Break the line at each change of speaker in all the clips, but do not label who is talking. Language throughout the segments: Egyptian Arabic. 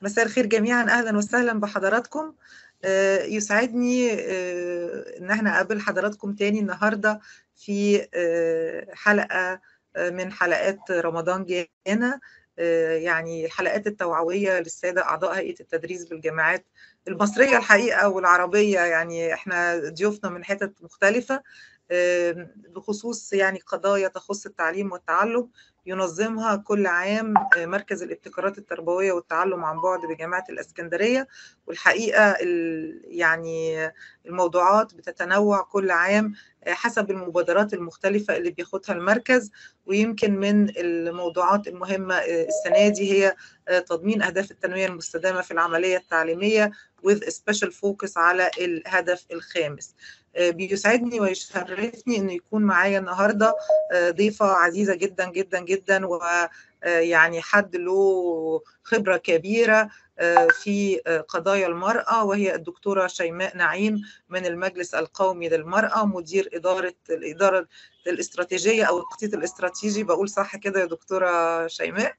مساء الخير جميعا اهلا وسهلا بحضراتكم يسعدني ان احنا نقابل حضراتكم تاني النهارده في حلقه من حلقات رمضان جانا يعني الحلقات التوعويه للساده اعضاء هيئه التدريس بالجامعات المصريه الحقيقه والعربيه يعني احنا ضيوفنا من حتت مختلفه بخصوص يعني قضايا تخص التعليم والتعلم ينظمها كل عام مركز الابتكارات التربويه والتعلم عن بعد بجامعه الاسكندريه والحقيقه يعني الموضوعات بتتنوع كل عام حسب المبادرات المختلفه اللي بياخدها المركز ويمكن من الموضوعات المهمه السنه دي هي تضمين اهداف التنميه المستدامه في العمليه التعليميه with a special focus على الهدف الخامس بيسعدني ويشرفني انه يكون معايا النهارده ضيفه عزيزه جدا جدا جدا ويعني حد له خبره كبيره في قضايا المراه وهي الدكتوره شيماء نعيم من المجلس القومي للمراه مدير اداره الاداره الاستراتيجيه او التخطيط الاستراتيجي بقول صح كده يا دكتوره شيماء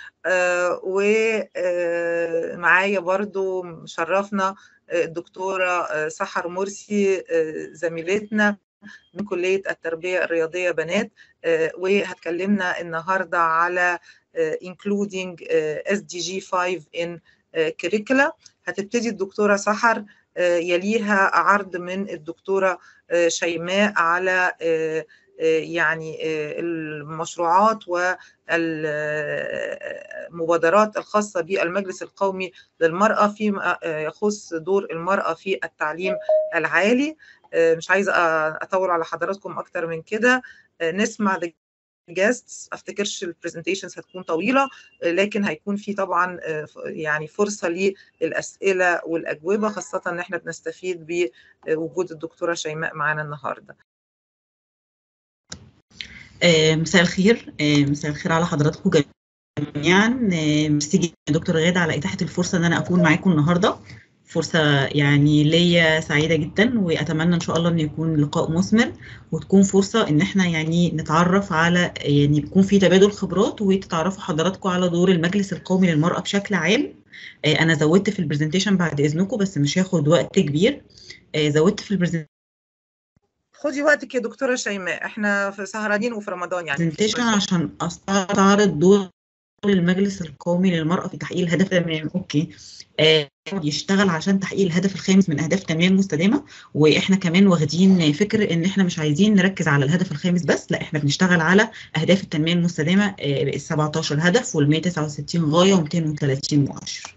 ومعايا برضو مشرفنا الدكتورة سحر مرسي زميلتنا من كلية التربية الرياضية بنات وهتكلمنا النهاردة على including SDG 5 in curricula هتبتدي الدكتورة سحر يليها عرض من الدكتورة شيماء على يعني المشروعات والمبادرات الخاصة بالمجلس القومي للمرأة فيما يخص دور المرأة في التعليم العالي مش عايزة أطول على حضراتكم أكتر من كده نسمع جاستس افتكرش البرزنتيشنز هتكون طويله لكن هيكون في طبعا يعني فرصه للاسئله والاجوبه خاصه ان احنا بنستفيد بوجود الدكتوره شيماء معانا النهارده
مساء الخير مساء الخير على حضراتكم جميعا ميرسي دكتور غاده على اتاحه الفرصه ان انا اكون معاكم النهارده فرصه يعني ليا سعيده جدا واتمنى ان شاء الله ان يكون لقاء مثمر وتكون فرصه ان احنا يعني نتعرف على يعني يكون في تبادل خبرات وتتعرفوا حضراتكم على دور المجلس القومي للمراه بشكل عام انا زودت في البرزنتيشن بعد اذنكم بس مش هياخد وقت كبير زودت في البرزنتيشن
خدي وقتك يا دكتوره شيماء احنا في سهرانين وفي رمضان يعني
برزنتيشن عشان استعرض دور المجلس القومي للمرأة في تحقيق الهدف تمام اوكي آه يشتغل عشان تحقيق الهدف الخامس من اهداف التنميه المستدامه واحنا كمان واخدين فكر ان احنا مش عايزين نركز على الهدف الخامس بس لا احنا بنشتغل على اهداف التنميه المستدامه ال 17 هدف وال 169 غايه و230 مؤشر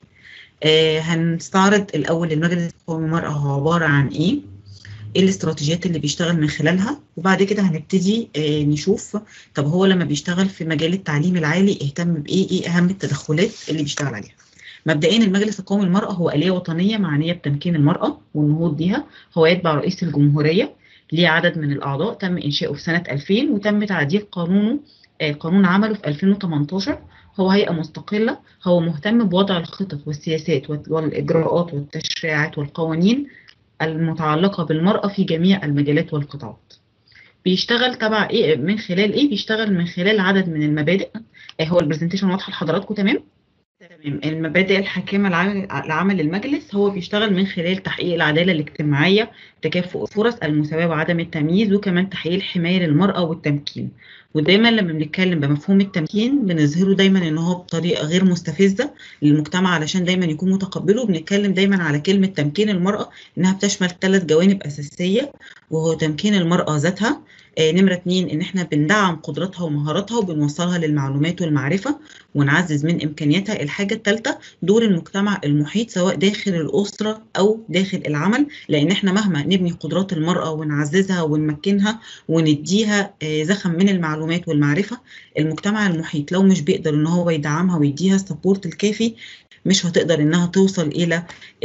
آه هنستعرض الاول المجلس القومي للمرأة هو عباره عن ايه ايه الاستراتيجيات اللي بيشتغل من خلالها وبعد كده هنبتدي آه نشوف طب هو لما بيشتغل في مجال التعليم العالي اهتم بايه ايه اهم التدخلات اللي بيشتغل عليها مبدئيا المجلس القومي للمرأة هو آلية وطنية معنية بتمكين المرأة والنهوض بيها هو يتبع رئيس الجمهورية ليه عدد من الأعضاء تم إنشاؤه في سنة 2000 وتم تعديل قانونه آه قانون عمله في 2018 هو هيئة مستقلة هو مهتم بوضع الخطط والسياسات والإجراءات والتشريعات والقوانين المتعلقة بالمرأة في جميع المجالات والقطاعات بيشتغل تبع ايه من خلال ايه بيشتغل من خلال عدد من المبادئ آه هو البرزنتيشن واضحه لحضراتكم تمام تمام المبادئ الحاكمه لعمل المجلس هو بيشتغل من خلال تحقيق العداله الاجتماعيه تكافؤ الفرص المساواه وعدم التمييز وكمان تحقيق الحمايه للمراه والتمكين ودايما لما بنتكلم بمفهوم التمكين بنظهره دايما ان هو بطريقه غير مستفزه للمجتمع علشان دايما يكون متقبله بنتكلم دايما على كلمه تمكين المراه انها بتشمل ثلاث جوانب اساسيه وهو تمكين المراه ذاتها آه نمرة اتنين إن إحنا بندعم قدراتها ومهاراتها وبنوصلها للمعلومات والمعرفة ونعزز من إمكانياتها الحاجة الثالثة دور المجتمع المحيط سواء داخل الأسرة أو داخل العمل لأن إحنا مهما نبني قدرات المرأة ونعززها ونمكنها ونديها آه زخم من المعلومات والمعرفة المجتمع المحيط لو مش بيقدر إن هو يدعمها ويديها السبورت الكافي مش هتقدر إنها توصل إلى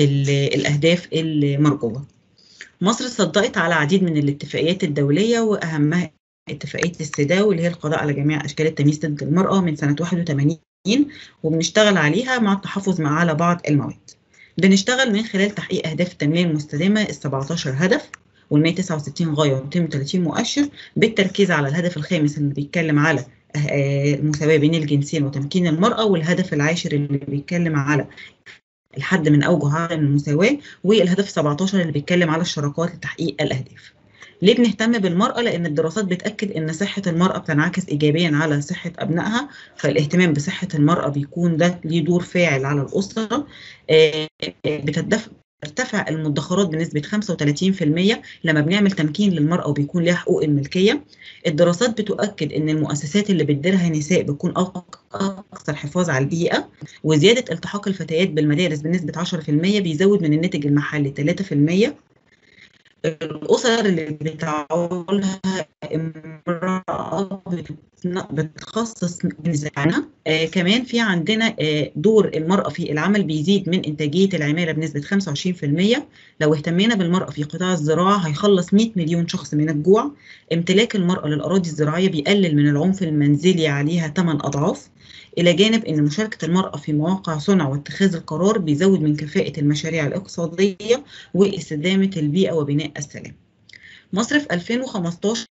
الأهداف المرجوة. مصر صدقت على عديد من الاتفاقيات الدولية وأهمها اتفاقية السيداو اللي هي القضاء على جميع أشكال التمييز ضد المرأة من سنة 81 وبنشتغل عليها مع التحفظ مع على بعض المواد. بنشتغل من خلال تحقيق أهداف التنمية المستدامة ال 17 هدف وال 169 غاية و 230 مؤشر بالتركيز على الهدف الخامس اللي بيتكلم على المساواة بين الجنسين وتمكين المرأة والهدف العاشر اللي بيتكلم على الحد من أوجه عدم المساواة والهدف 17 اللي بيتكلم على الشراكات لتحقيق الأهداف. ليه بنهتم بالمرأة؟ لأن الدراسات بتأكد إن صحة المرأة بتنعكس إيجابيا على صحة أبنائها، فالاهتمام بصحة المرأة بيكون ده ليه دور فاعل على الأسرة، بتدفع ترتفع المدخرات بنسبة 35% لما بنعمل تمكين للمرأة وبيكون لها حقوق الملكية الدراسات بتؤكد أن المؤسسات اللي بتديرها نساء بتكون أكثر حفاظ على البيئة وزيادة التحاق الفتيات بالمدارس بنسبة 10% بيزود من الناتج المحلي 3% الأسر اللي بتعولها امرأة بتخصص عنها آه كمان في عندنا آه دور المرأة في العمل بيزيد من إنتاجية العمالة بنسبة 25% لو اهتمينا بالمرأة في قطاع الزراعة هيخلص 100 مليون شخص من الجوع امتلاك المرأة للأراضي الزراعية بيقلل من العنف المنزلي عليها 8 أضعاف إلى جانب أن مشاركة المرأة في مواقع صنع واتخاذ القرار بيزود من كفاءة المشاريع الاقتصادية واستدامة البيئة وبناء السلام. مصر في 2015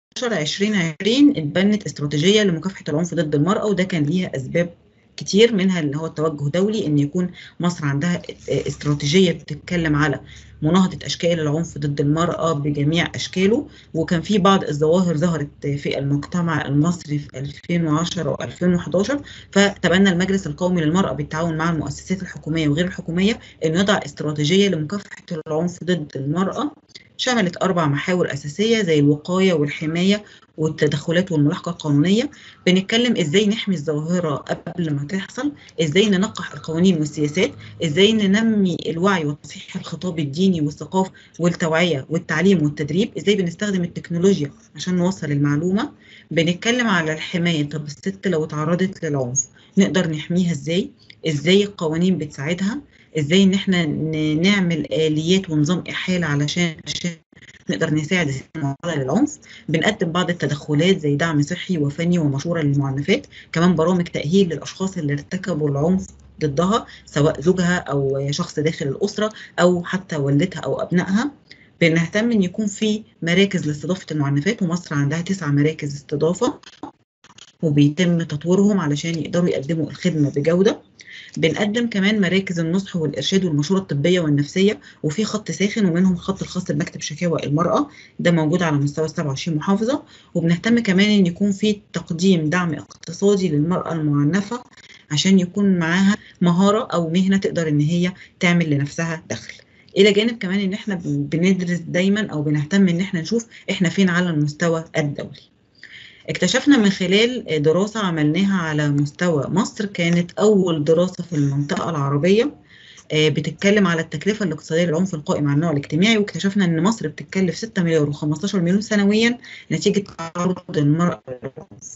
2020 اتبنت استراتيجية لمكافحة العنف ضد المرأة وده كان ليها أسباب كتير منها اللي هو التوجه دولي ان يكون مصر عندها استراتيجيه بتتكلم على مناهضه اشكال العنف ضد المراه بجميع اشكاله وكان في بعض الظواهر ظهرت في المجتمع المصري في 2010 و2011 فتبنى المجلس القومي للمراه بالتعاون مع المؤسسات الحكوميه وغير الحكوميه انه يضع استراتيجيه لمكافحه العنف ضد المراه شملت أربع محاور أساسية زي الوقاية والحماية والتدخلات والملاحقة القانونية بنتكلم إزاي نحمي الظاهرة قبل ما تحصل إزاي ننقح القوانين والسياسات إزاي ننمي الوعي وتصحيح الخطاب الديني والثقافة والتوعية والتعليم والتدريب إزاي بنستخدم التكنولوجيا عشان نوصل المعلومة بنتكلم على الحماية طب الست لو اتعرضت للعنف نقدر نحميها إزاي إزاي القوانين بتساعدها ازاي ان احنا نعمل اليات ونظام احاله علشان عشان نقدر نساعد المعرضه للعنف بنقدم بعض التدخلات زي دعم صحي وفني ومشوره للمعنفات كمان برامج تاهيل للاشخاص اللي ارتكبوا العنف ضدها سواء زوجها او شخص داخل الاسره او حتى والدتها او ابنائها بنهتم ان يكون في مراكز لاستضافه المعنفات ومصر عندها تسع مراكز استضافه وبيتم تطويرهم علشان يقدروا يقدموا الخدمه بجوده بنقدم كمان مراكز النصح والارشاد والمشوره الطبيه والنفسيه وفي خط ساخن ومنهم الخط الخاص بمكتب شكاوى المراه ده موجود على مستوى 27 محافظه وبنهتم كمان ان يكون في تقديم دعم اقتصادي للمراه المعنفه عشان يكون معاها مهاره او مهنه تقدر ان هي تعمل لنفسها دخل الى جانب كمان ان احنا بندرس دايما او بنهتم ان احنا نشوف احنا فين على المستوى الدولي اكتشفنا من خلال دراسة عملناها على مستوى مصر كانت أول دراسة في المنطقة العربية بتتكلم على التكلفة الاقتصادية للعنف القائم على النوع الاجتماعي واكتشفنا أن مصر بتتكلف 6 مليار و15 مليون سنويا نتيجة تعرض المرأة للعنف.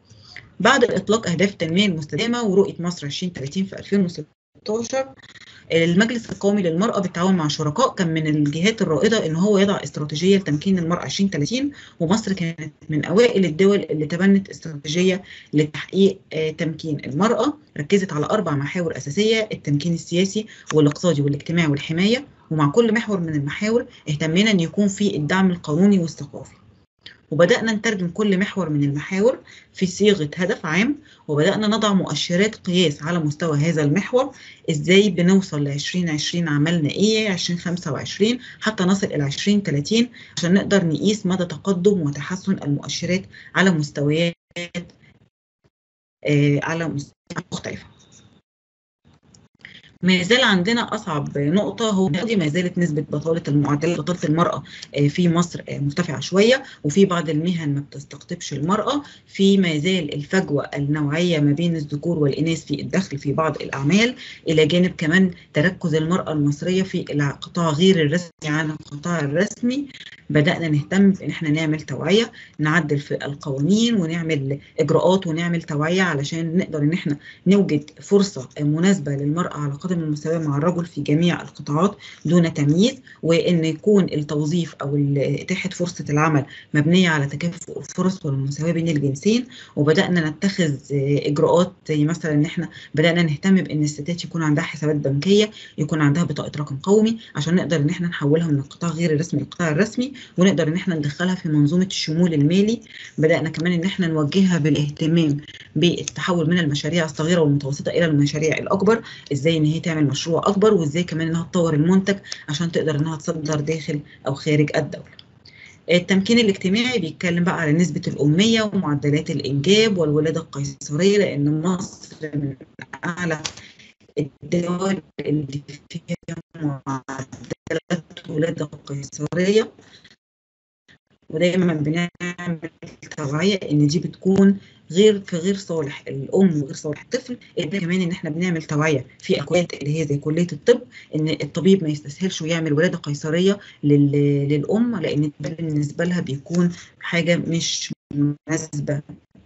بعد إطلاق أهداف التنمية المستدامة ورؤية مصر 2030 في 2016 المجلس القومي للمرأة بالتعاون مع شركاء كان من الجهات الرائدة إن هو يضع استراتيجية لتمكين المرأة 2030 ومصر كانت من أوائل الدول اللي تبنت استراتيجية لتحقيق تمكين المرأة ركزت على أربع محاور أساسية التمكين السياسي والاقتصادي والاجتماعي والحماية ومع كل محور من المحاور اهتمينا أن يكون في الدعم القانوني والثقافي وبدأنا نترجم كل محور من المحاور في صيغة هدف عام وبدأنا نضع مؤشرات قياس على مستوى هذا المحور ازاي بنوصل ل 2020 عملنا ايه 2025 حتى نصل الى 2030 عشان نقدر نقيس مدى تقدم وتحسن المؤشرات على مستويات آه على مستويات مختلفة ما زال عندنا اصعب نقطه هو دي ما زالت نسبه بطاله المعدلات بطاله المراه في مصر مرتفعه شويه وفي بعض المهن ما بتستقطبش المراه في ما زال الفجوه النوعيه ما بين الذكور والاناث في الدخل في بعض الاعمال الى جانب كمان تركز المراه المصريه في القطاع غير الرسمي عن القطاع الرسمي بدانا نهتم بان احنا نعمل توعيه نعدل في القوانين ونعمل اجراءات ونعمل توعيه علشان نقدر ان احنا نوجد فرصه مناسبه للمراه على قدر قدم المساواة مع الرجل في جميع القطاعات دون تمييز وإن يكون التوظيف أو إتاحة فرصة العمل مبنية على تكافؤ الفرص والمساواة بين الجنسين وبدأنا نتخذ إجراءات زي مثلا إن إحنا بدأنا نهتم بإن الستات يكون عندها حسابات بنكية يكون عندها بطاقة رقم قومي عشان نقدر إن إحنا نحولها من القطاع غير الرسمي للقطاع الرسمي ونقدر إن إحنا ندخلها في منظومة الشمول المالي بدأنا كمان إن إحنا نوجهها بالاهتمام بالتحول من المشاريع الصغيرة والمتوسطة إلى المشاريع الأكبر إزاي إن هي تعمل مشروع أكبر وإزاي كمان إنها تطور المنتج عشان تقدر إنها تصدر داخل أو خارج الدولة. التمكين الاجتماعي بيتكلم بقى على نسبة الأمية ومعدلات الإنجاب والولادة القيصرية لأن مصر من أعلى الدول اللي فيها معدلات ولادة قيصرية ودايما بنعمل توعية إن دي بتكون غير في غير صالح الام وغير صالح الطفل كمان ان احنا بنعمل توعيه في اكواد اللي هي زي كليه الطب ان الطبيب ما يستسهلش ويعمل ولاده قيصريه للام لان ده بالنسبه لها بيكون حاجه مش مناسبه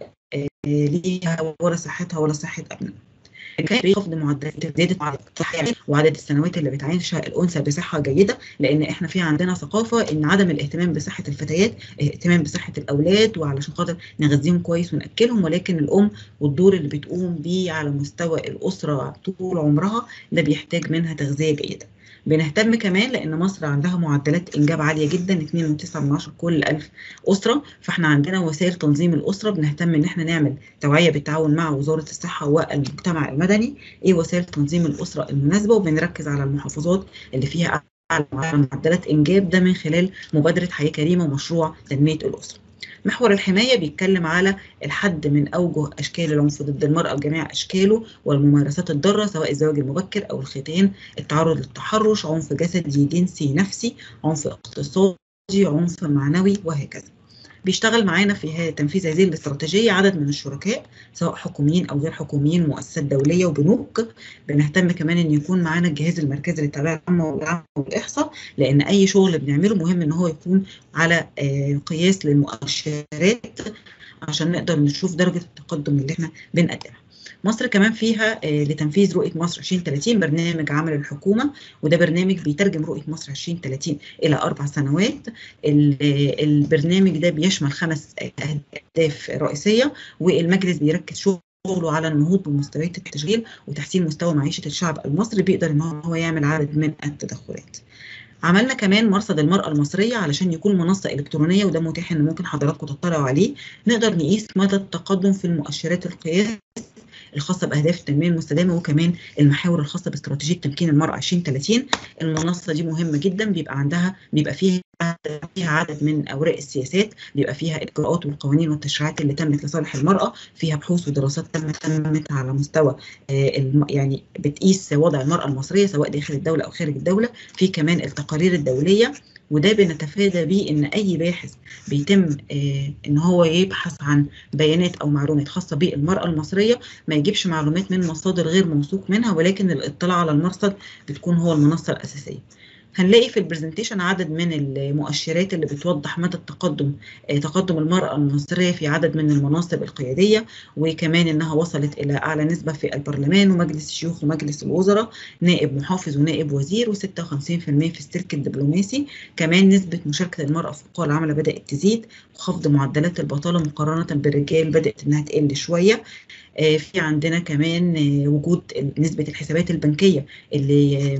ليها ولا صحتها ولا صحه ابنها كان خفض معدلات زياده معدلات وعدد السنوات اللي بتعيشها الانثى بصحه جيده لان احنا في عندنا ثقافه ان عدم الاهتمام بصحه الفتيات اهتمام بصحه الاولاد وعلشان خاطر نغذيهم كويس وناكلهم ولكن الام والدور اللي بتقوم بيه على مستوى الاسره طول عمرها ده بيحتاج منها تغذيه جيده بنهتم كمان لان مصر عندها معدلات انجاب عاليه جدا 2.9 من عشرة كل 1000 اسره فاحنا عندنا وسائل تنظيم الاسره بنهتم ان احنا نعمل توعيه بالتعاون مع وزاره الصحه والمجتمع المدني ايه وسائل تنظيم الاسره المناسبه وبنركز على المحافظات اللي فيها اعلى معدلات انجاب ده من خلال مبادره حياه كريمه ومشروع تنميه الاسره محور الحماية بيتكلم على الحد من أوجه أشكال العنف ضد المرأة بجميع أشكاله والممارسات الضارة سواء الزواج المبكر أو الختان التعرض للتحرش عنف جسدي جنسي نفسي عنف اقتصادي عنف معنوي وهكذا بيشتغل معانا في تنفيذ هذه الاستراتيجية عدد من الشركاء سواء حكوميين أو غير حكوميين مؤسسات دولية وبنوك بنهتم كمان إن يكون معانا الجهاز المركزي للتعبئة العامة والعامة والإحصاء لأن أي شغل بنعمله مهم إن هو يكون على قياس للمؤشرات عشان نقدر نشوف درجة التقدم اللي احنا بنقدمها. مصر كمان فيها لتنفيذ رؤية مصر 2030 برنامج عمل الحكومة وده برنامج بيترجم رؤية مصر 2030 إلى أربع سنوات البرنامج ده بيشمل خمس أهداف رئيسية والمجلس بيركز شغله على النهوض بمستويات التشغيل وتحسين مستوى معيشة الشعب المصري بيقدر إن هو يعمل عدد من التدخلات. عملنا كمان مرصد المرأة المصرية علشان يكون منصة إلكترونية وده متاح إن ممكن حضراتكم تطلعوا عليه نقدر نقيس مدى التقدم في المؤشرات القياس الخاصه باهداف التنميه المستدامه وكمان المحاور الخاصه باستراتيجيه تمكين المراه 2030 المنصه دي مهمه جدا بيبقى عندها بيبقى فيها فيها عدد من اوراق السياسات بيبقى فيها الاجراءات والقوانين والتشريعات اللي تمت لصالح المراه فيها بحوث ودراسات تمت تمت على مستوى يعني بتقيس وضع المراه المصريه سواء داخل الدوله او خارج الدوله في كمان التقارير الدوليه وده بنتفادى بيه ان اي باحث بيتم آه ان هو يبحث عن بيانات او معلومات خاصه بالمراه المصريه ما يجيبش معلومات من مصادر غير موثوق منها ولكن الاطلاع على المرصد بتكون هو المنصه الاساسيه هنلاقي في البرزنتيشن عدد من المؤشرات اللي بتوضح مدى التقدم تقدم المرأة المصرية في عدد من المناصب القيادية وكمان انها وصلت الى اعلى نسبة في البرلمان ومجلس الشيوخ ومجلس الوزراء نائب محافظ ونائب وزير و56% في السلك الدبلوماسي كمان نسبة مشاركة المرأة في قوى العمل بدأت تزيد وخفض معدلات البطالة مقارنة بالرجال بدأت انها تقل شوية في عندنا كمان وجود نسبة الحسابات البنكية اللي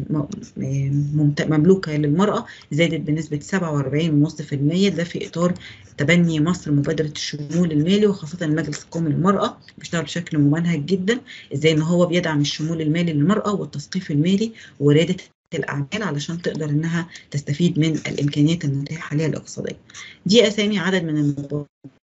مملوكة للمرأة زادت بنسبة 47.5% ده في إطار تبني مصر مبادرة الشمول المالي وخاصة المجلس القومي للمرأة بيشتغل بشكل ممنهج جدا ازاي ان هو بيدعم الشمول المالي للمرأة والتثقيف المالي وريادة الاعمال علشان تقدر انها تستفيد من الامكانيات المتاحه ليها الاقتصاديه. دي اسامي عدد من المبادرات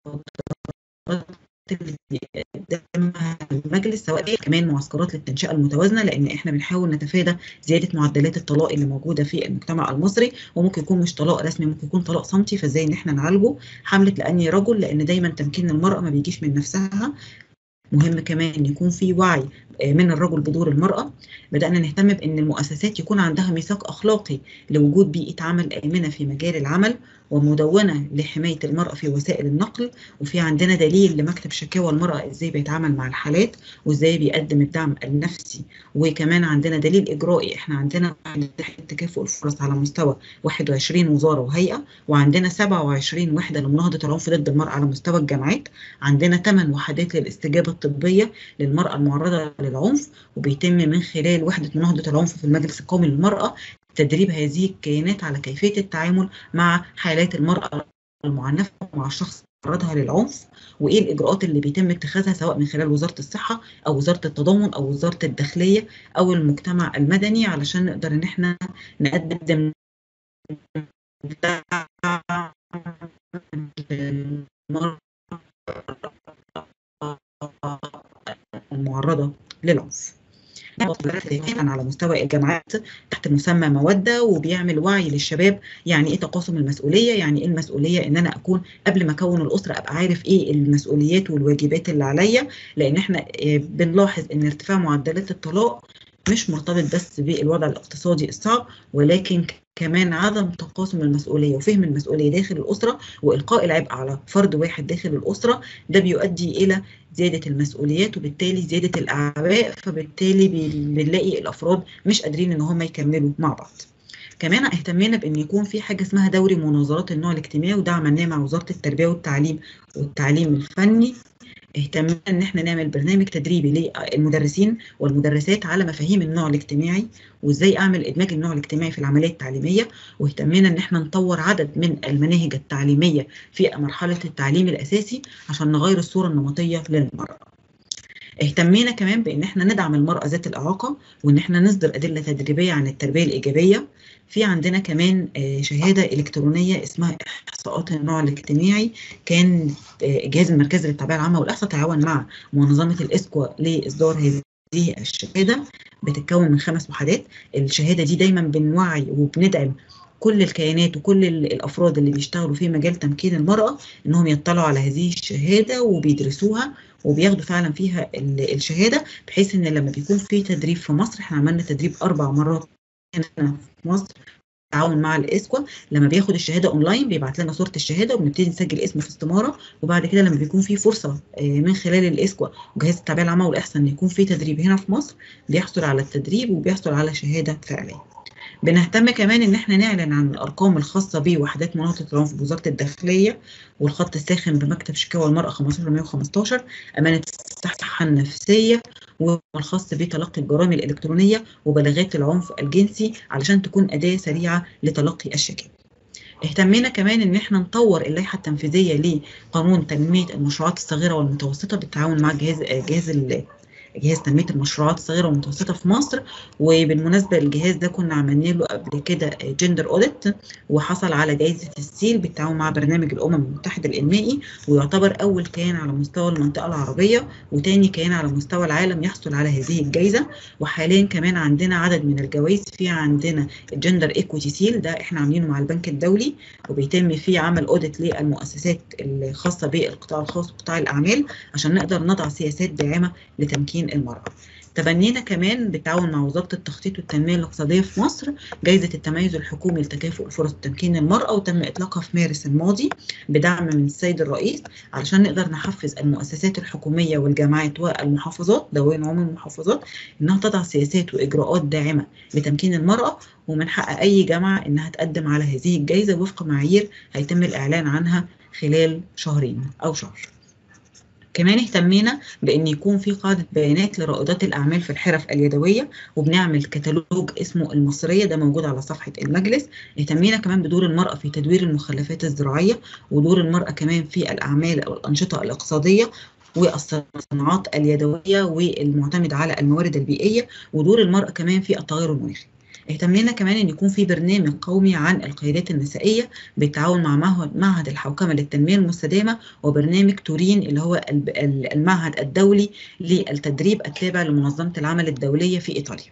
اللي بيقدمها المجلس سواء كمان معسكرات للتنشئه المتوازنه لان احنا بنحاول نتفادى زياده معدلات الطلاق اللي موجوده في المجتمع المصري وممكن يكون مش طلاق رسمي ممكن يكون طلاق صمتي فازاي ان احنا نعالجه حمله لاني رجل لان دايما تمكين المراه ما بيجيش من نفسها مهم كمان ان يكون في وعي من الرجل بدور المرأة بدأنا نهتم بأن المؤسسات يكون عندها ميثاق أخلاقي لوجود بيئة عمل آمنة في مجال العمل ومدونة لحماية المرأة في وسائل النقل وفي عندنا دليل لمكتب شكاوى المرأة إزاي بيتعامل مع الحالات وإزاي بيقدم الدعم النفسي وكمان عندنا دليل إجرائي إحنا عندنا تكافؤ الفرص على مستوى 21 وزارة وهيئة وعندنا 27 وحدة لمناهضة العنف ضد المرأة على مستوى الجامعات عندنا 8 وحدات للاستجابة الطبية للمرأة المعرضة للعنف وبيتم من خلال وحدة مناهضة العنف في المجلس القومي للمرأة تدريب هذه الكيانات على كيفية التعامل مع حالات المرأة المعنفة مع الشخص تعرضها للعنف وايه الاجراءات اللي بيتم اتخاذها سواء من خلال وزاره الصحه او وزاره التضامن او وزاره الداخليه او المجتمع المدني علشان نقدر ان احنا نقدم المعرضه للعنف على مستوى الجامعات تحت مسمى مودة وبيعمل وعي للشباب يعني ايه تقاسم المسؤولية يعني ايه المسؤولية ان انا اكون قبل ما اكون الاسرة ابقى عارف ايه المسؤوليات والواجبات اللي عليا لان احنا بنلاحظ ان ارتفاع معدلات الطلاق مش مرتبط بس بالوضع الاقتصادي الصعب ولكن كمان عدم تقاسم المسؤوليه وفهم المسؤوليه داخل الاسره والقاء العبء على فرد واحد داخل الاسره ده بيؤدي الى زياده المسؤوليات وبالتالي زياده الاعباء فبالتالي بنلاقي الافراد مش قادرين ان هم يكملوا مع بعض. كمان اهتمينا بان يكون في حاجه اسمها دوري مناظرات النوع الاجتماعي وده عملناه مع وزاره التربيه والتعليم والتعليم الفني اهتمنا ان احنا نعمل برنامج تدريبي للمدرسين والمدرسات على مفاهيم النوع الاجتماعي وازاي اعمل ادماج النوع الاجتماعي في العمليه التعليميه واهتمينا ان احنا نطور عدد من المناهج التعليميه في مرحله التعليم الاساسي عشان نغير الصوره النمطيه للمراه. اهتمينا كمان بان احنا ندعم المراه ذات الاعاقه وان احنا نصدر ادله تدريبيه عن التربيه الايجابيه في عندنا كمان شهاده الكترونيه اسمها احصاءات النوع الاجتماعي كان الجهاز المركزي للتعبئه العامه والاحصاء تعاون مع منظمه الاسكوا لاصدار هذه الشهاده بتتكون من خمس وحدات الشهاده دي دايما بنوعي وبندعم كل الكيانات وكل الافراد اللي بيشتغلوا في مجال تمكين المراه انهم يطلعوا على هذه الشهاده وبيدرسوها وبياخدوا فعلا فيها الشهاده بحيث ان لما بيكون في تدريب في مصر احنا عملنا تدريب اربع مرات هنا في مصر تعاون مع الاسكوا لما بياخد الشهاده اونلاين بيبعت لنا صوره الشهاده وبنبتدي نسجل اسمه في استماره وبعد كده لما بيكون في فرصه من خلال الاسكوا وجهاز التعبئه العامه والاحصاء ان يكون في تدريب هنا في مصر بيحصل على التدريب وبيحصل على شهاده فعليه. بنهتم كمان ان احنا نعلن عن الارقام الخاصه بوحدات مناطق العنف بوزاره الداخليه والخط الساخن بمكتب شكاوى المراه 15115 امانه الصحه النفسيه والخاص بتلقي الجرائم الالكترونيه وبلاغات العنف الجنسي علشان تكون اداه سريعه لتلقي الشكاوى. اهتمينا كمان ان احنا نطور اللائحه التنفيذيه لقانون تنميه المشروعات الصغيره والمتوسطه بالتعاون مع جهاز جهاز جهاز تنميه المشروعات الصغيره والمتوسطه في مصر وبالمناسبه الجهاز ده كنا عملنا له قبل كده جندر اوديت وحصل على جائزه السيل بالتعاون مع برنامج الامم المتحده الانمائي ويعتبر اول كيان على مستوى المنطقه العربيه وتاني كيان على مستوى العالم يحصل على هذه الجائزه وحاليا كمان عندنا عدد من الجوائز في عندنا الجندر ايكويتي سيل ده احنا عاملينه مع البنك الدولي وبيتم فيه عمل اوديت للمؤسسات الخاصه بالقطاع الخاص وقطاع الاعمال عشان نقدر نضع سياسات داعمه لتمكين المرأة تبنينا كمان بالتعاون مع وزارة التخطيط والتنمية الاقتصادية في مصر جائزة التميز الحكومي لتكافؤ فرص تمكين المرأة وتم إطلاقها في مارس الماضي بدعم من السيد الرئيس علشان نقدر نحفز المؤسسات الحكومية والجامعات والمحافظات دوائر عموم المحافظات إنها تضع سياسات وإجراءات داعمة لتمكين المرأة ومن حق أي جامعة إنها تقدم على هذه الجائزة وفق معايير هيتم الإعلان عنها خلال شهرين أو شهر. كمان اهتمينا بان يكون في قاعده بيانات لرائدات الاعمال في الحرف اليدويه وبنعمل كتالوج اسمه المصريه ده موجود على صفحه المجلس اهتمينا كمان بدور المراه في تدوير المخلفات الزراعيه ودور المراه كمان في الاعمال او الانشطه الاقتصاديه والصناعات اليدويه والمعتمده على الموارد البيئيه ودور المراه كمان في التغير المناخي اهتمينا كمان ان يكون في برنامج قومي عن القيادات النسائيه بالتعاون مع معهد الحوكمه للتنميه المستدامه وبرنامج تورين اللي هو المعهد الدولي للتدريب التابع لمنظمه العمل الدوليه في ايطاليا.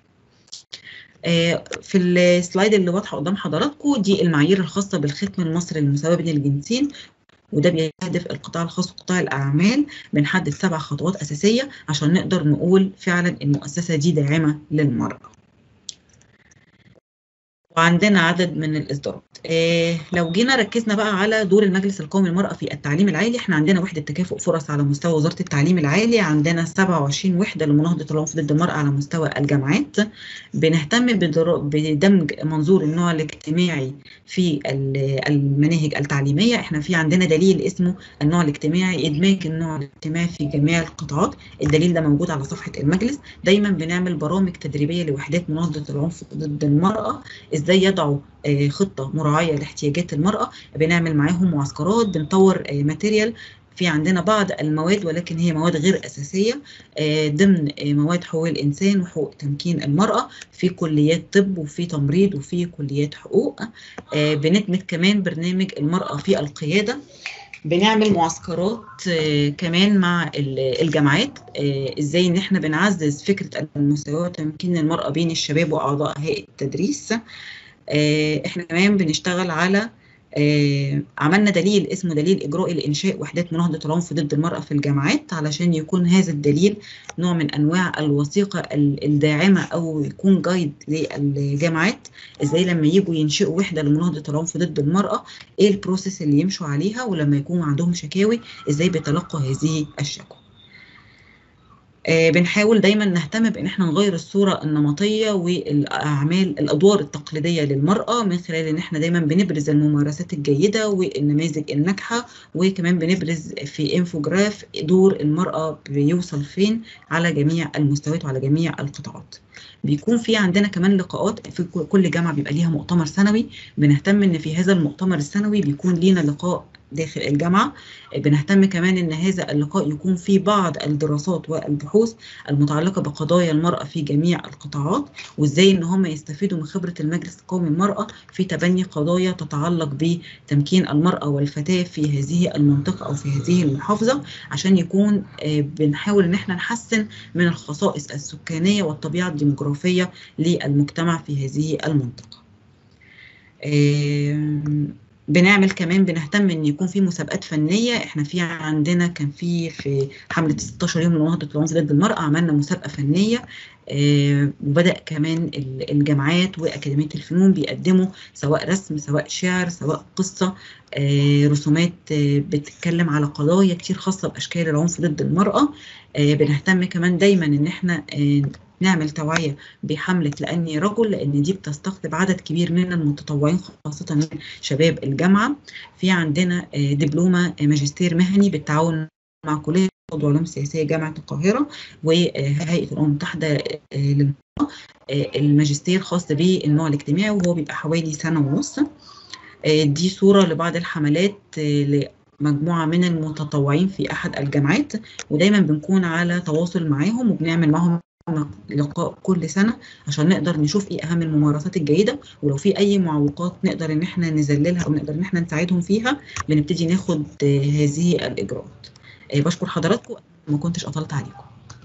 في السلايد اللي واضحه قدام حضراتكم دي المعايير الخاصه بالختم المصري للمساواه بين الجنسين وده بيستهدف القطاع الخاص وقطاع الأعمال بنحدد سبع خطوات أساسية عشان نقدر نقول فعلا المؤسسة دي داعمة للمرأة وعندنا عدد من الإصدارات إيه لو جينا ركزنا بقى على دور المجلس القومي للمرأة في التعليم العالي احنا عندنا وحدة تكافؤ فرص على مستوى وزارة التعليم العالي عندنا 27 وحدة لمناهضة العنف ضد المرأة على مستوى الجامعات بنهتم بدمج منظور النوع الاجتماعي في المناهج التعليمية احنا في عندنا دليل اسمه النوع الاجتماعي إدماج النوع الاجتماعي في جميع القطاعات الدليل ده موجود على صفحة المجلس دايما بنعمل برامج تدريبية لوحدات مناهضة العنف ضد المرأة ازاي يضعوا خطه مراعيه لاحتياجات المراه بنعمل معاهم معسكرات بنطور ماتيريال في عندنا بعض المواد ولكن هي مواد غير اساسيه ضمن مواد حقوق الانسان وحقوق تمكين المراه في كليات طب وفي تمريض وفي كليات حقوق بندمج كمان برنامج المراه في القياده بنعمل معسكرات كمان مع الجامعات ازاي ان احنا بنعزز فكره المساواه وتمكين المراه بين الشباب واعضاء هيئه التدريس احنا كمان بنشتغل على آه عملنا دليل اسمه دليل إجرائي لإنشاء وحدات مناهضة العنف ضد المرأة في الجامعات علشان يكون هذا الدليل نوع من أنواع الوثيقة الداعمة أو يكون جايد للجامعات إزاي لما يجوا ينشئوا وحدة لمناهضة العنف ضد المرأة إيه البروسيس اللي يمشوا عليها ولما يكون عندهم شكاوي إزاي بيتلقوا هذه الشكوى. آه بنحاول دايما نهتم بان احنا نغير الصوره النمطيه والاعمال الادوار التقليديه للمراه من خلال ان احنا دايما بنبرز الممارسات الجيده والنماذج الناجحه وكمان بنبرز في انفوجراف دور المراه بيوصل فين على جميع المستويات وعلى جميع القطاعات. بيكون في عندنا كمان لقاءات في كل جامعه بيبقى ليها مؤتمر سنوي بنهتم ان في هذا المؤتمر السنوي بيكون لينا لقاء داخل الجامعة بنهتم كمان ان هذا اللقاء يكون فيه بعض الدراسات والبحوث المتعلقة بقضايا المرأة في جميع القطاعات وازاي ان هم يستفيدوا من خبرة المجلس القومي للمرأة في تبني قضايا تتعلق بتمكين المرأة والفتاة في هذه المنطقة او في هذه المحافظة عشان يكون بنحاول ان احنا نحسن من الخصائص السكانية والطبيعة الديموغرافية للمجتمع في هذه المنطقة. بنعمل كمان بنهتم ان يكون في مسابقات فنيه احنا في عندنا كان في في حمله 16 يوم لمناهضه العنف ضد المراه عملنا مسابقه فنيه آه وبدا كمان الجامعات واكاديميه الفنون بيقدموا سواء رسم سواء شعر سواء قصه آه رسومات آه بتتكلم على قضايا كتير خاصه باشكال العنف ضد المراه بنهتم كمان دايما ان احنا نعمل توعية بحملة لأني رجل لأن دي بتستقطب عدد كبير من المتطوعين خاصة من شباب الجامعة في عندنا دبلومة ماجستير مهني بالتعاون مع كلية العلوم السياسية جامعة القاهرة وهيئة الأمم المتحدة للمرأة الماجستير خاص بالنوع الاجتماعي وهو بيبقى حوالي سنة ونص دي صورة لبعض الحملات مجموعة من المتطوعين في أحد الجامعات ودايما بنكون على تواصل معاهم وبنعمل معهم لقاء كل سنة عشان نقدر نشوف ايه اهم الممارسات الجيدة ولو في اي معوقات نقدر ان احنا نذللها او نقدر ان احنا نساعدهم فيها بنبتدي ناخد هذه الاجراءات بشكر حضراتكم ما كنتش اطلت عليكم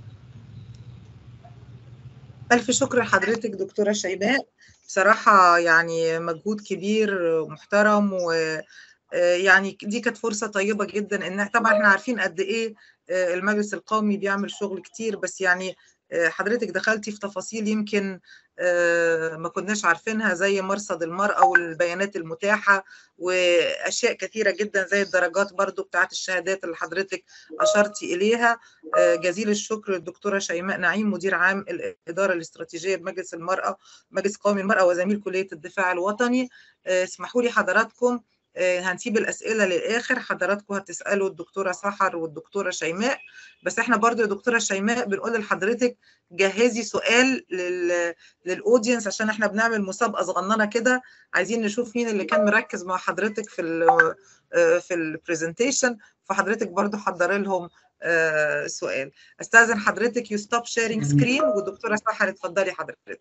الف شكر لحضرتك دكتورة شيماء بصراحة يعني مجهود كبير ومحترم و يعني دي كانت فرصة طيبة جدا ان طبعا احنا عارفين قد ايه المجلس القومي بيعمل شغل كتير بس يعني حضرتك دخلتي في تفاصيل يمكن ما كناش عارفينها زي مرصد المرأة والبيانات المتاحة وأشياء كثيرة جدا زي الدرجات برضو بتاعت الشهادات اللي حضرتك أشرتي إليها جزيل الشكر للدكتورة شيماء نعيم مدير عام الإدارة الاستراتيجية بمجلس المرأة مجلس قومي المرأة وزميل كلية الدفاع الوطني اسمحوا لي حضراتكم هنسيب الأسئلة للآخر حضراتكم هتسألوا الدكتورة سحر والدكتورة شيماء بس احنا برضو يا دكتورة شيماء بنقول لحضرتك جهزي سؤال لل... للأودينس عشان احنا بنعمل مسابقة صغننة كده عايزين نشوف مين اللي كان مركز مع حضرتك في ال... في البرزنتيشن فحضرتك برضو حضري لهم سؤال استاذن حضرتك يو ستوب شيرنج سكرين والدكتورة سحر اتفضلي حضرتك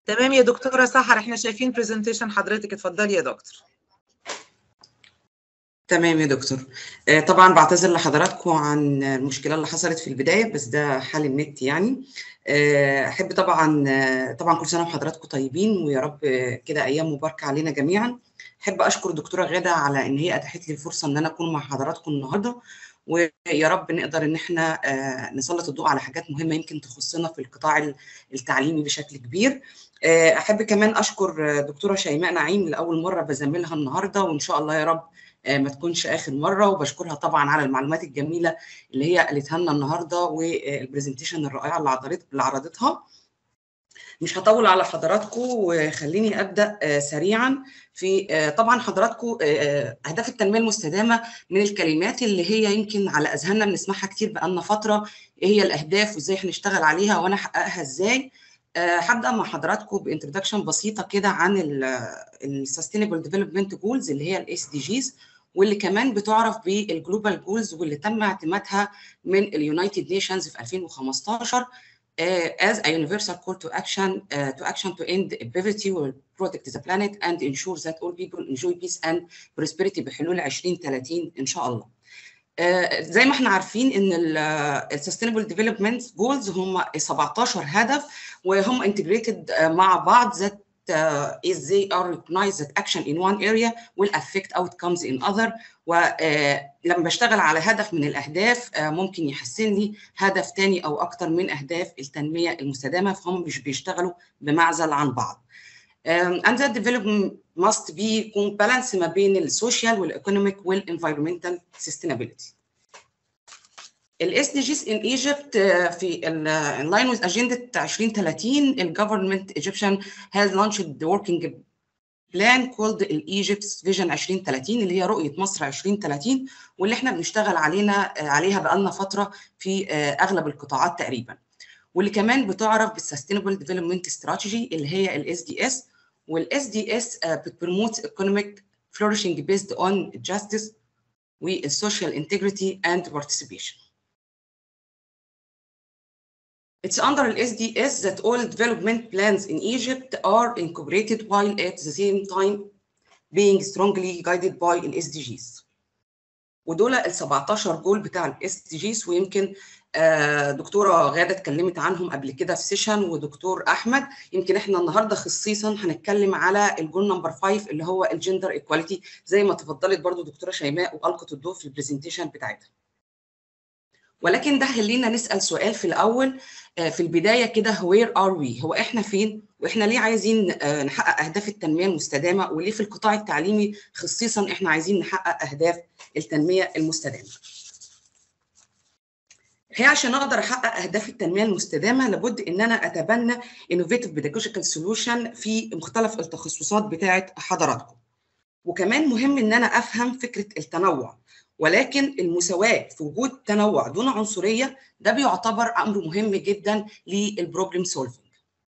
تمام يا دكتوره سحر احنا شايفين برزنتيشن حضرتك اتفضلي يا دكتور
تمام يا دكتور آه، طبعا بعتذر لحضراتكم عن المشكله اللي حصلت في البدايه بس ده حل النت يعني آه، احب طبعا آه، طبعا كل سنه وحضراتكم طيبين ويا رب كده ايام مباركه علينا جميعا احب اشكر دكتوره غاده على ان هي اتاحت لي الفرصه ان انا اكون مع حضراتكم النهارده ويا رب نقدر ان احنا نسلط الضوء على حاجات مهمه يمكن تخصنا في القطاع التعليمي بشكل كبير احب كمان اشكر دكتوره شيماء نعيم لاول مره بزاملها النهارده وان شاء الله يا رب ما تكونش اخر مره وبشكرها طبعا على المعلومات الجميله اللي هي قالتها لنا النهارده والبرزنتيشن الرائعه اللي عرضت اللي عرضتها مش هطول على حضراتكم وخليني ابدا سريعا في طبعا حضراتكم اهداف التنميه المستدامه من الكلمات اللي هي يمكن على اذهاننا بنسمعها كتير بقالنا فتره ايه هي الاهداف وازاي هنشتغل عليها وانا احققها ازاي هبدا مع حضراتكم بانترودكشن بسيطه كده عن السستينبل ديفلوبمنت جولز اللي هي الاس دي جيز واللي كمان بتعرف بالجلوبال جولز واللي تم اعتمادها من اليونايتد نيشنز في 2015 uh, as a universal call to action uh, to action to end poverty will protect the planet and ensure that all people enjoy peace and prosperity بحلول 2030 ان شاء الله. Uh, زي ما احنا عارفين ان السستينبل ديفلوبمنت جولز هم 17 هدف وهم انتجريتد مع بعض ذات uh, is they are recognized that action in one area will affect outcomes in other ولما بشتغل على هدف من الأهداف uh, ممكن يحسن لي هدف تاني أو أكتر من أهداف التنمية المستدامة فهم مش بيشتغلوا بمعزل عن بعض. Um, and that development must be يكون بالانس ما بين السوشيال والايكونوميك والانفيرمنتال sustainability. الاس دي جيز ان ايجيبت في in line with agenda 2030 الجفرمنت ايجيبشن has launched the working plan called الايجيبت فيجن 2030 اللي هي رؤيه مصر 2030 واللي احنا بنشتغل علينا عليها بقالنا فتره في اغلب القطاعات تقريبا واللي كمان بتعرف بالسستينبل ديفلوبمنت استراتيجي اللي هي الاس دي اس والاس دي اس بتبروموت ايكونوميك flourishing based on justice والسوشيال integrity and participation. It's under SDS that all development plans in Egypt are incorporated while at the same time being strongly guided by ال SDGs. ودول ال 17 جول بتاع ال SDGs ويمكن دكتوره غاده اتكلمت عنهم قبل كده في سيشن ودكتور احمد يمكن احنا النهارده خصيصا هنتكلم على الجول نمبر 5 اللي هو الجندر ايكواليتي زي ما تفضلت برضو دكتوره شيماء والقت الضوء في البرزنتيشن بتاعتها. ولكن ده خلينا نسال سؤال في الاول في البدايه كده وير ار وي هو احنا فين واحنا ليه عايزين نحقق اهداف التنميه المستدامه وليه في القطاع التعليمي خصيصا احنا عايزين نحقق اهداف التنميه المستدامه هي عشان اقدر احقق اهداف التنميه المستدامه لابد ان انا اتبنى انوفيتيف بيداجوجيكال سولوشن في مختلف التخصصات بتاعه حضراتكم وكمان مهم ان انا افهم فكره التنوع ولكن المساواة في وجود تنوع دون عنصرية ده بيعتبر أمر مهم جدا للبروبلم سولفينج.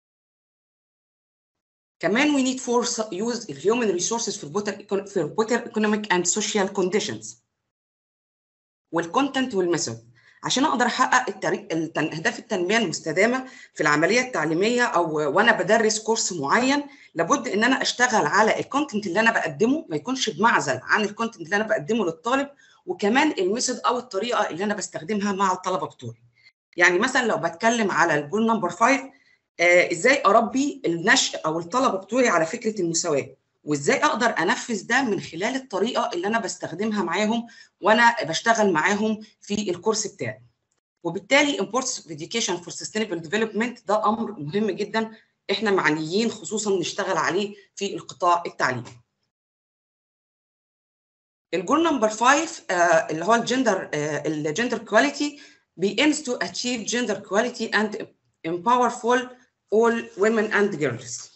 كمان we need for use human resources for better, for better economic and social conditions. والكونتنت والميثود عشان اقدر احقق التريق اهداف التنميه المستدامه في العمليه التعليميه او وانا بدرس كورس معين لابد ان انا اشتغل على الكونتنت اللي انا بقدمه ما يكونش بمعزل عن الكونتنت اللي انا بقدمه للطالب وكمان الميثود او الطريقه اللي انا بستخدمها مع الطلبه بتوعي. يعني مثلا لو بتكلم على الجول نمبر 5 آه ازاي اربي النشء او الطلبه بتوعي على فكره المساواه وازاي اقدر انفذ ده من خلال الطريقه اللي انا بستخدمها معاهم وانا بشتغل معاهم في الكورس بتاعي. وبالتالي importance of education for sustainable development ده امر مهم جدا احنا معنيين خصوصا نشتغل عليه في القطاع التعليمي. الجول نمبر 5 آه اللي هو الجندر آه الجندر كواليتي aims to achieve gender equality and empower full all women and girls.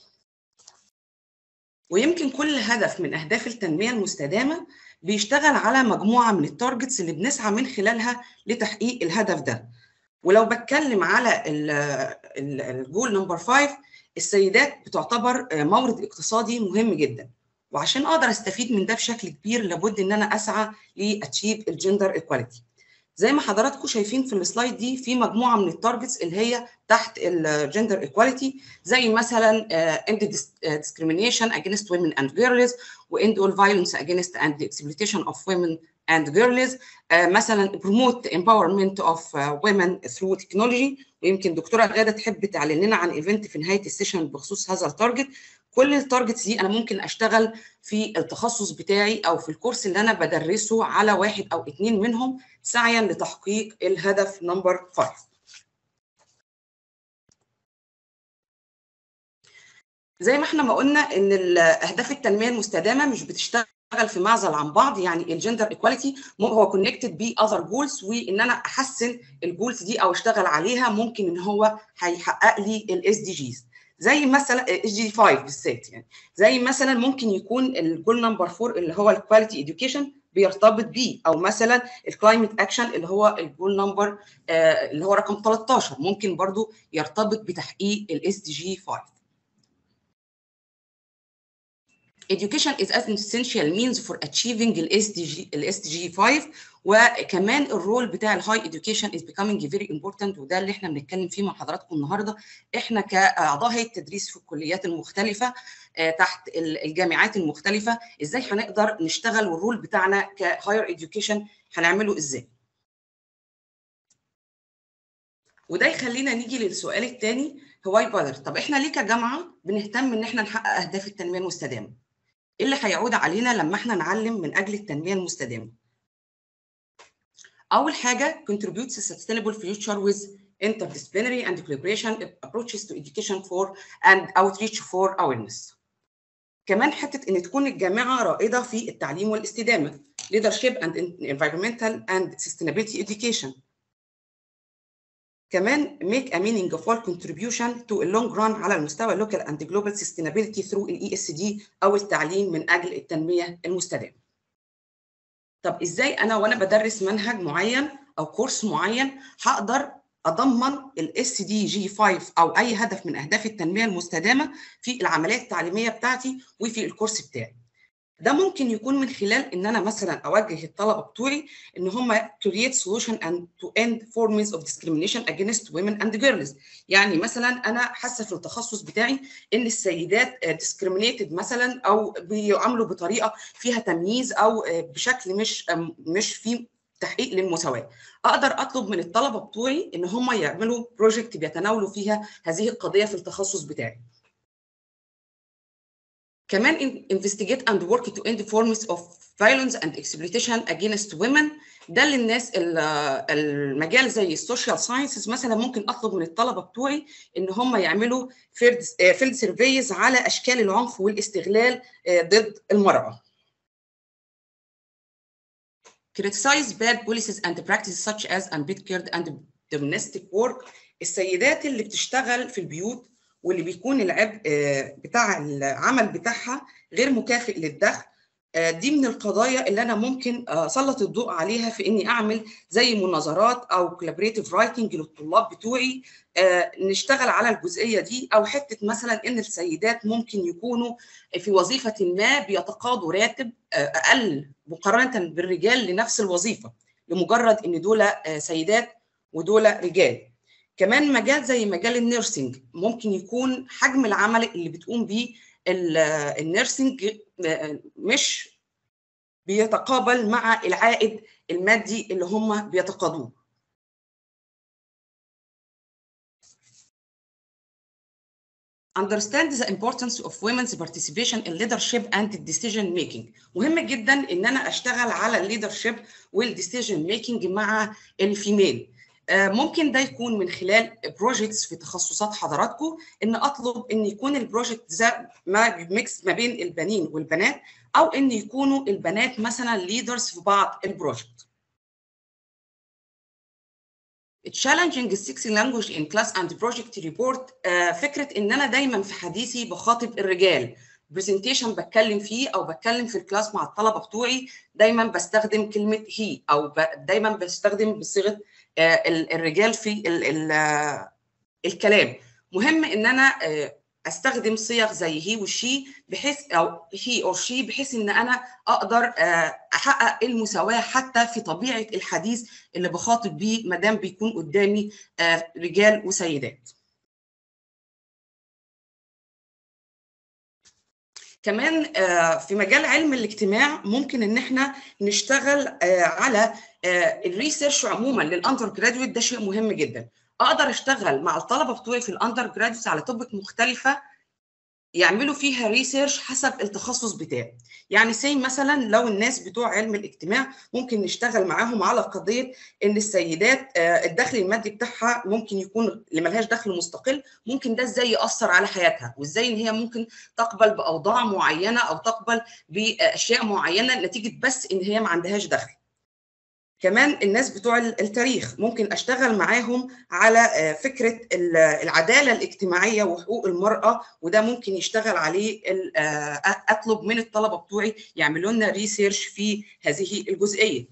ويمكن كل هدف من اهداف التنميه المستدامه بيشتغل على مجموعه من التارجتس اللي بنسعى من خلالها لتحقيق الهدف ده. ولو بتكلم على الجول نمبر 5 السيدات بتعتبر مورد اقتصادي مهم جدا. وعشان اقدر استفيد من ده بشكل كبير لابد ان انا اسعى لاتشيف الجندر ايكواليتي زي ما حضراتكم شايفين في السلايد دي في مجموعه من التارجتس اللي هي تحت الجندر ايكواليتي زي مثلا end discrimination against women and girls و end all violence against and the exploitation of women and girls آه مثلا promote empowerment of uh, women through technology ويمكن دكتوره غاده تحب تعلن لنا عن ايفنت في نهايه السيشن بخصوص هذا التارجت كل التارجتس دي انا ممكن اشتغل في التخصص بتاعي او في الكورس اللي انا بدرسه على واحد او اثنين منهم سعيا لتحقيق الهدف نمبر 5 زي ما احنا ما قلنا ان اهداف التنميه المستدامه مش بتشتغل في معزل عن بعض يعني الجندر ايكواليتي هو كونكتد ب اذر جولز وان انا احسن الجولز دي او اشتغل عليها ممكن ان هو هيحقق لي الاس دي جيز زي مثلا اس جي 5 بالذات يعني زي مثلا ممكن يكون الجول نمبر 4 اللي هو الكواليتي اديوكيشن بيرتبط بيه او مثلا الكلايمت اكشن اللي هو الجول نمبر آه اللي هو رقم 13 ممكن برضو يرتبط بتحقيق الاس دي جي 5 Education is an essential means for achieving ال SDG ال SDG 5 وكمان الرول بتاع الهاي education is becoming very important وده اللي احنا بنتكلم فيه مع حضراتكم النهارده احنا كاعضاء هيئه التدريس في الكليات المختلفه تحت الجامعات المختلفه ازاي هنقدر نشتغل والرول بتاعنا كهاير education هنعمله ازاي وده يخلينا نيجي للسؤال الثاني هواي بادر طب احنا ليه كجامعه بنهتم ان احنا نحقق اهداف التنميه المستدامه ايه اللي هيعود علينا لما احنا نعلم من اجل التنميه المستدامه اول حاجه contributes to sustainable future with interdisciplinary and collaboration approaches to education for and outreach for awareness كمان حته ان تكون الجامعه رائده في التعليم والاستدامه leadership and environmental and sustainability education كمان make a meaningful contribution to a long run على المستوى local and global sustainability through ال ESG أو التعليم من أجل التنمية المستدامة. طب إزاي أنا وأنا بدرس منهج معين أو كورس معين هقدر أضمن ال SDG 5 أو أي هدف من أهداف التنمية المستدامة في العمليات التعليمية بتاعتي وفي الكورس بتاعي. ده ممكن يكون من خلال ان انا مثلا اوجه الطلبه بتوعي ان هم create solution and to end forms of discrimination against women and girls يعني مثلا انا حاسه في التخصص بتاعي ان السيدات discriminated مثلا او بيعاملوا بطريقه فيها تمييز او بشكل مش مش فيه تحقيق للمساواه اقدر اطلب من الطلبه بتوعي ان هم يعملوا بروجكت بيتناولوا فيها هذه القضيه في التخصص بتاعي كمان investigate and work to end forms of violence and exploitation against women ده للناس المجال زي السوشيال ساينسز مثلا ممكن اطلب من الطلبه بتوعي ان هم يعملوا فيلد سيرفيز على اشكال العنف والاستغلال ضد المراه. criticize bad policies and practices such as unpaid and domestic work السيدات اللي بتشتغل في البيوت واللي بيكون العبء بتاع العمل بتاعها غير مكافئ للدخل دي من القضايا اللي انا ممكن اسلط الضوء عليها في اني اعمل زي مناظرات او كولابريتيف رايتنج للطلاب بتوعي نشتغل على الجزئيه دي او حته مثلا ان السيدات ممكن يكونوا في وظيفه ما بيتقاضوا راتب اقل مقارنه بالرجال لنفس الوظيفه لمجرد ان دول سيدات ودول رجال كمان مجال زي مجال النيرسينج ممكن يكون حجم العمل اللي بتقوم بيه النيرسينج مش بيتقابل مع العائد المادي اللي هم بيتقاضوه understand the importance of women's participation in leadership and decision making مهم جدا ان انا اشتغل على الليدرشيب والديسيجن ميكنج مع الفيميل ممكن ده يكون من خلال بروجيكتس في تخصصات حضراتكم ان اطلب ان يكون البروجكت ده ما ميكس ما بين البنين والبنات او ان يكونوا البنات مثلا ليدرز في بعض البروجكت challenging six language in class and project report فكره ان انا دايما في حديثي بخاطب الرجال برزنتيشن بتكلم فيه او بتكلم في الكلاس مع الطلبه بتوعي دايما بستخدم كلمه هي او دايما بستخدم بصيغه الرجال في ال ال الكلام مهم ان انا استخدم صيغ زي هي وشي بحيث او هي او شي بحيث ان انا اقدر احقق المساواه حتى في طبيعه الحديث اللي بخاطب بيه ما دام بيكون قدامي رجال وسيدات. كمان في مجال علم الاجتماع ممكن ان احنا نشتغل على الريسيرش عموما للاندر جراديويت ده شيء مهم جدا اقدر اشتغل مع الطلبه بتوعي في الاندر جراديويت على توبك مختلفه يعملوا فيها ريسيرش حسب التخصص بتاعي يعني سي مثلا لو الناس بتوع علم الاجتماع ممكن نشتغل معاهم على قضيه ان السيدات الدخل المادي بتاعها ممكن يكون اللي ملهاش دخل مستقل ممكن ده ازاي ياثر على حياتها وازاي ان هي ممكن تقبل باوضاع معينه او تقبل باشياء معينه نتيجه بس ان هي ما عندهاش دخل كمان الناس بتوع التاريخ ممكن اشتغل معاهم على فكره العداله الاجتماعيه وحقوق المراه وده ممكن يشتغل عليه اطلب من الطلبه بتوعي يعملوا لنا ريسيرش في هذه الجزئيه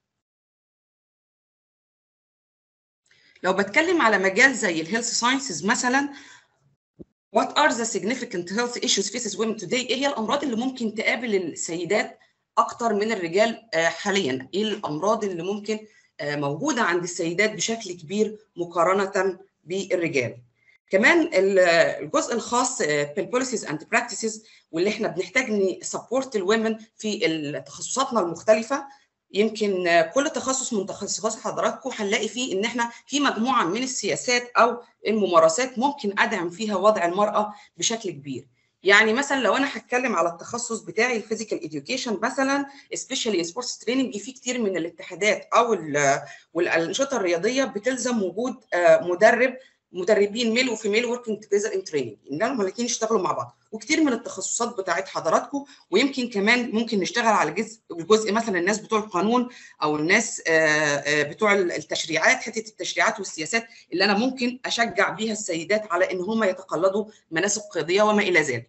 لو بتكلم على مجال زي الهيلث ساينسز مثلا What are the significant health issues faces women today؟ ايه هي الامراض اللي ممكن تقابل السيدات اكتر من الرجال حاليا ايه الامراض اللي ممكن موجوده عند السيدات بشكل كبير مقارنه بالرجال كمان الجزء الخاص بالبوليسيز اند براكتسز واللي احنا بنحتاج نسبورت الومن في تخصصاتنا المختلفه يمكن كل تخصص من تخصصات حضراتكم هنلاقي فيه ان احنا في مجموعه من السياسات او الممارسات ممكن ادعم فيها وضع المراه بشكل كبير يعني مثلا لو انا هتكلم على التخصص بتاعي الفيزيكال اديوكيشن مثلا سبيشالي سبورتس تريننج في كتير من الاتحادات او والانشطه الرياضيه بتلزم وجود مدرب مدربين ميل وفيميل وركينج توجذر ان تريننج انهم الاثنين يشتغلوا مع بعض وكتير من التخصصات بتاعت حضراتكم ويمكن كمان ممكن نشتغل على جزء جزء مثلا الناس بتوع القانون او الناس بتوع التشريعات حته التشريعات والسياسات اللي انا ممكن اشجع بيها السيدات على ان هم يتقلدوا مناصب قياديه وما الى ذلك.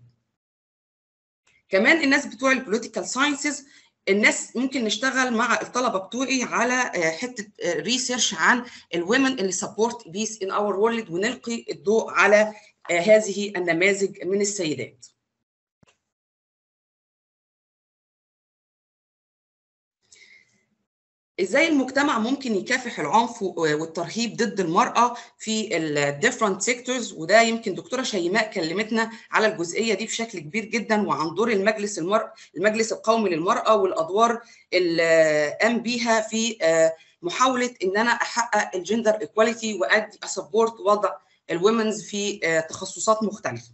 كمان الناس بتوع البوليتيكال ساينسز الناس ممكن نشتغل مع الطلبه بتوعي على حته ريسيرش عن الومن اللي سبورت بيس ان اور وورلد ونلقي الضوء على هذه النماذج من السيدات. ازاي المجتمع ممكن يكافح العنف والترهيب ضد المراه في الديفرنت سيكتورز وده يمكن دكتوره شيماء كلمتنا على الجزئيه دي بشكل كبير جدا وعن دور المجلس المرأة المجلس القومي للمراه والادوار اللي قام بيها في محاوله ان انا احقق الجندر ايكواليتي وادي اسبورت وضع الومنز في تخصصات مختلفه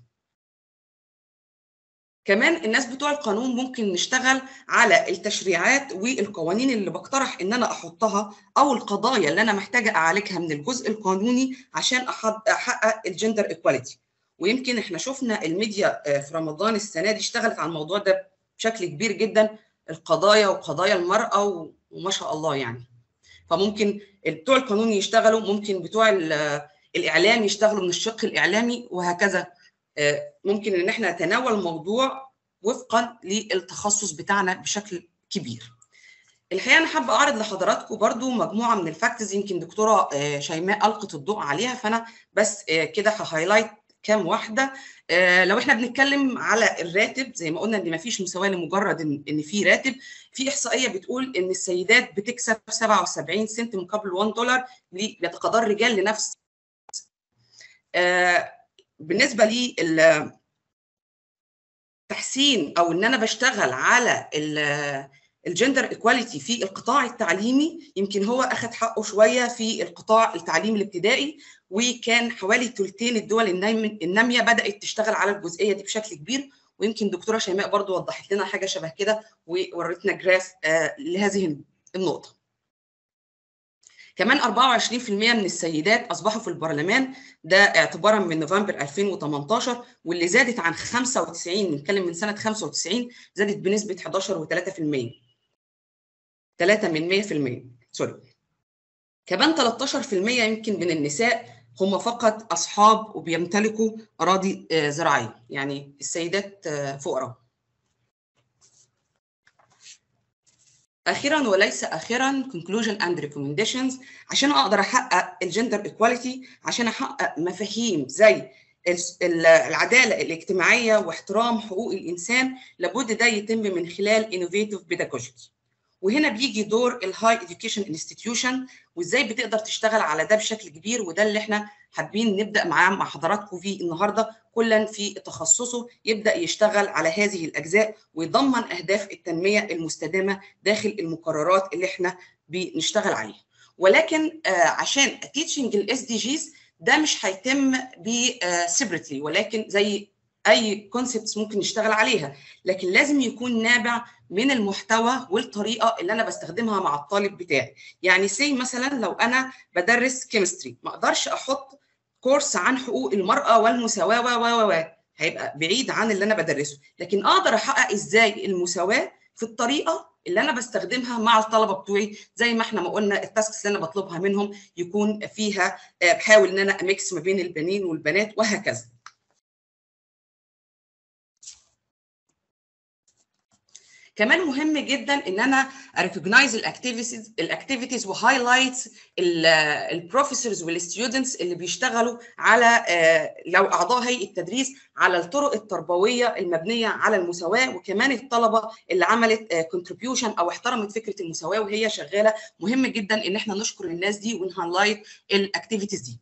كمان الناس بتوع القانون ممكن نشتغل على التشريعات والقوانين اللي بقترح ان انا احطها او القضايا اللي انا محتاجه اعالجها من الجزء القانوني عشان احقق الجندر ايكواليتي ويمكن احنا شفنا الميديا في رمضان السنه دي اشتغلت على الموضوع ده بشكل كبير جدا القضايا وقضايا المراه وما شاء الله يعني فممكن بتوع القانون يشتغلوا ممكن بتوع الاعلام يشتغلوا من الشق الاعلامي وهكذا ممكن ان احنا نتناول الموضوع وفقا للتخصص بتاعنا بشكل كبير الحقيقه انا حابه اعرض لحضراتكم برضو مجموعه من الفاكتز يمكن دكتوره شيماء القت الضوء عليها فانا بس كده ههايلايت كام واحده لو احنا بنتكلم على الراتب زي ما قلنا ان مفيش مساواه لمجرد ان في راتب في احصائيه بتقول ان السيدات بتكسب 77 سنت مقابل 1 دولار بيتقاضى الرجال لنفس بالنسبه لي تحسين او ان انا بشتغل على الجندر ايكواليتي في القطاع التعليمي يمكن هو اخذ حقه شويه في القطاع التعليم الابتدائي وكان حوالي ثلثين الدول الناميه بدات تشتغل على الجزئيه دي بشكل كبير ويمكن دكتوره شيماء برضو وضحت لنا حاجه شبه كده وورتنا جراف لهذه النقطه كمان 24% من السيدات اصبحوا في البرلمان ده اعتبارا من نوفمبر 2018 واللي زادت عن 95 نتكلم من سنه 95 زادت بنسبه 11 و3% 3 من 100% سوري كمان 13% يمكن من النساء هم فقط اصحاب وبيمتلكوا اراضي زراعيه يعني السيدات فقراء اخيرا وليس اخيرا conclusion and recommendations عشان اقدر احقق الجندر ايكواليتي عشان احقق مفاهيم زي العداله الاجتماعيه واحترام حقوق الانسان لابد ده يتم من خلال انوفيتيف بيداجوجي وهنا بيجي دور الهاي اديوكيشن انستتيوشن وازاي بتقدر تشتغل على ده بشكل كبير وده اللي احنا حابين نبدا معاه مع حضراتكم فيه النهارده كلا في تخصصه يبدا يشتغل على هذه الاجزاء ويضمن اهداف التنميه المستدامه داخل المقررات اللي احنا بنشتغل عليها ولكن عشان تيتشنج الاس دي جيز ده مش هيتم ب سيبريتلي ولكن زي اي كونسبتس ممكن نشتغل عليها لكن لازم يكون نابع من المحتوى والطريقه اللي انا بستخدمها مع الطالب بتاعي يعني سي مثلا لو انا بدرس كيمستري ما اقدرش احط كورس عن حقوق المراه والمساواه و و و هيبقى بعيد عن اللي انا بدرسه لكن اقدر احقق ازاي المساواه في الطريقه اللي انا بستخدمها مع الطلبه بتوعي زي ما احنا ما قلنا التاسكس اللي انا بطلبها منهم يكون فيها بحاول ان انا اميكس ما بين البنين والبنات وهكذا كمان مهم جدا ان انا اريكوجنايز الاكتيفيتيز الاكتيفيتيز وهايلايتس البروفيسورز والستودنتس اللي بيشتغلوا على لو اعضاء هيئه التدريس على الطرق التربويه المبنيه على المساواه وكمان الطلبه اللي عملت كونتريبيوشن او احترمت فكره المساواه وهي شغاله مهم جدا ان احنا نشكر الناس دي ونهايلايت الاكتيفيتيز دي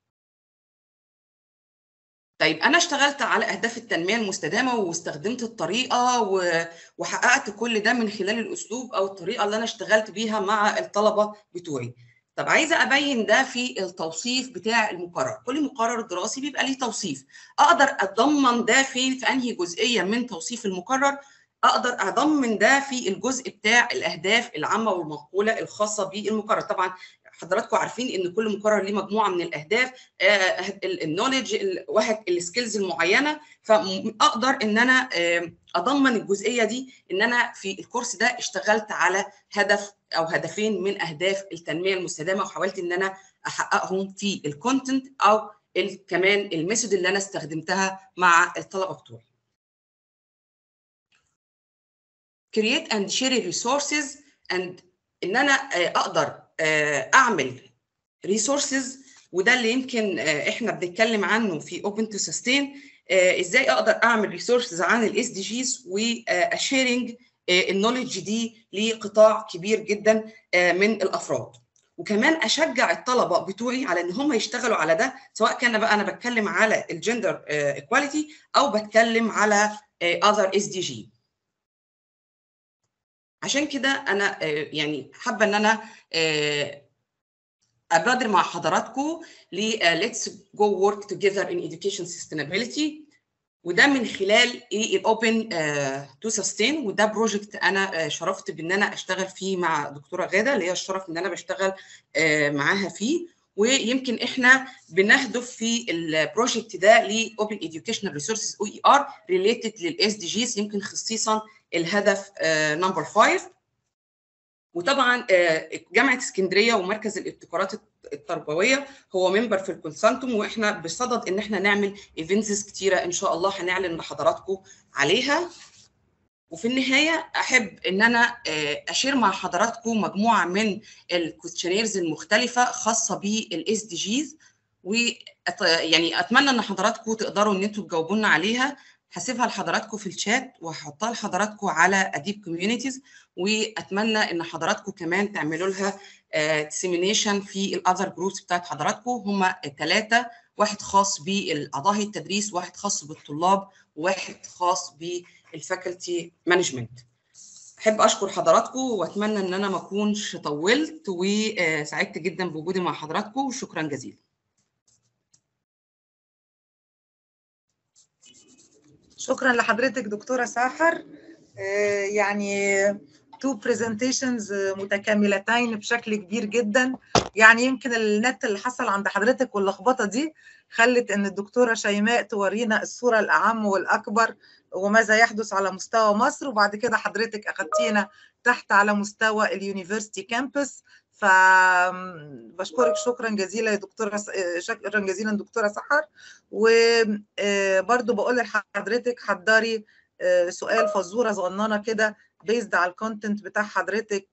طيب انا اشتغلت على اهداف التنميه المستدامه واستخدمت الطريقه وحققت كل ده من خلال الاسلوب او الطريقه اللي انا اشتغلت بيها مع الطلبه بتوعي طب عايزه ابين ده في التوصيف بتاع المقرر كل مقرر دراسي بيبقى ليه توصيف اقدر اضمن ده فين في انهي جزئيه من توصيف المقرر اقدر اضمن ده في الجزء بتاع الاهداف العامه والمقوله الخاصه بالمقرر طبعا حضراتكم عارفين ان كل مقرر ليه مجموعه من الاهداف النولج واحد السكيلز المعينه فاقدر ان انا اضمن الجزئيه دي ان انا في الكورس ده اشتغلت على هدف او هدفين من اهداف التنميه المستدامه وحاولت ان انا احققهم في الكونتنت او كمان الميثود اللي انا استخدمتها مع الطلبه بتوعي create and share resources and ان انا اقدر اعمل ريسورسز وده اللي يمكن احنا بنتكلم عنه في اوبن تو سستين ازاي اقدر اعمل ريسورسز عن الاس دي جيز وشيرنج النولج دي لقطاع كبير جدا من الافراد وكمان اشجع الطلبه بتوعي على ان هم يشتغلوا على ده سواء كان بقى انا بتكلم على الجندر ايكواليتي او بتكلم على اذر اس دي جي عشان كده انا يعني حابه ان انا ابادر مع حضراتكم ل let's go work together in education sustainability وده من خلال ايه الاوبن تو سستين وده بروجكت انا شرفت بان انا اشتغل فيه مع دكتوره غاده اللي هي الشرف ان انا بشتغل معاها فيه ويمكن احنا بنهدف في البروجكت ده لاوبن educational resources او اي ار ريليتد للاس دي جيز يمكن خصيصا الهدف نمبر 5 وطبعا جامعه اسكندريه ومركز الابتكارات التربويه هو ممبر في الكونسلتوم واحنا بصدد ان احنا نعمل ايفنتس كتيره ان شاء الله هنعلن لحضراتكم عليها وفي النهايه احب ان انا اشير مع حضراتكم مجموعه من الكويستشنيرز المختلفه خاصه بالاس دي جيز ويعني اتمنى ان حضراتكم تقدروا ان انتم تجاوبونا عليها هسيبها لحضراتكم في الشات وهحطها لحضراتكم على اديب كوميونيتيز واتمنى ان حضراتكم كمان تعملوا لها ديسيمينيشن في الاذر جروبس بتاعت حضراتكم هم الثلاثه واحد خاص بالاعضاء التدريس واحد خاص بالطلاب وواحد خاص بالفاكولتي مانجمنت احب اشكر حضراتكم واتمنى ان انا ما اكونش طولت وسعدت جدا بوجودي مع حضراتكم وشكرا جزيلا
شكرا لحضرتك دكتوره ساحر يعني تو برزنتيشنز متكاملتين بشكل كبير جدا يعني يمكن النت اللي حصل عند حضرتك واللخبطه دي خلت ان الدكتوره شيماء تورينا الصوره الاعم والاكبر وماذا يحدث على مستوى مصر وبعد كده حضرتك اخذتينا تحت على مستوى اليونيفرسيتي كامبس فبشكرك شكرا جزيلا يا دكتوره شكرا جزيلا دكتوره سحر وبرضو بقول لحضرتك حضري سؤال فزوره صغننه كده بيزد على الكونتنت بتاع حضرتك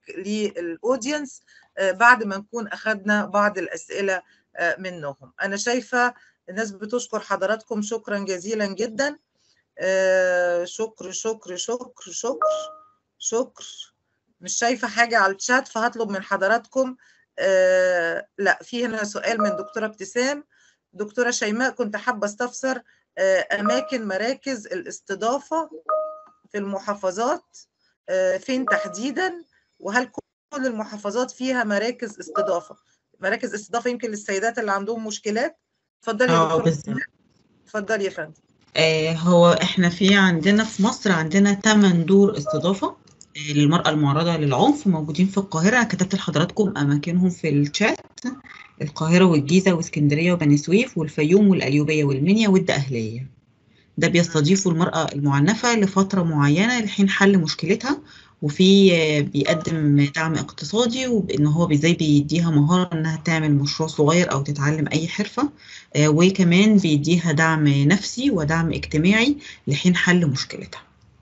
للاودينس بعد ما نكون اخذنا بعض الاسئله منهم انا شايفه الناس بتشكر حضراتكم شكرا جزيلا جدا آه، شكر شكر شكر شكر شكر مش شايفة حاجة على الشات فهطلب من حضراتكم آه، لا في هنا سؤال من دكتورة ابتسام دكتورة شيماء كنت حابة استفسر آه، أماكن مراكز الاستضافة في المحافظات آه، فين تحديدا وهل كل المحافظات فيها مراكز استضافة مراكز استضافة يمكن للسيدات اللي عندهم مشكلات اتفضلي يا
اه
دكتورة
بالظبط
ابتسام اتفضلي يا فندم
آه هو احنا في عندنا في مصر عندنا 8 دور استضافة آه، للمرأة المعرضة للعنف موجودين في القاهرة أنا كتبت لحضراتكم أماكنهم في الشات القاهرة والجيزة واسكندرية وبني سويف والفيوم والقليوبية والمنيا والدقهلية ده بيستضيفوا المرأة المعنفة لفترة معينة لحين حل مشكلتها وفي آه، بيقدم دعم اقتصادي وبإن هو ازاي بيديها مهارة إنها تعمل مشروع صغير أو تتعلم أي حرفة آه، وكمان بيديها دعم نفسي ودعم اجتماعي لحين حل مشكلتها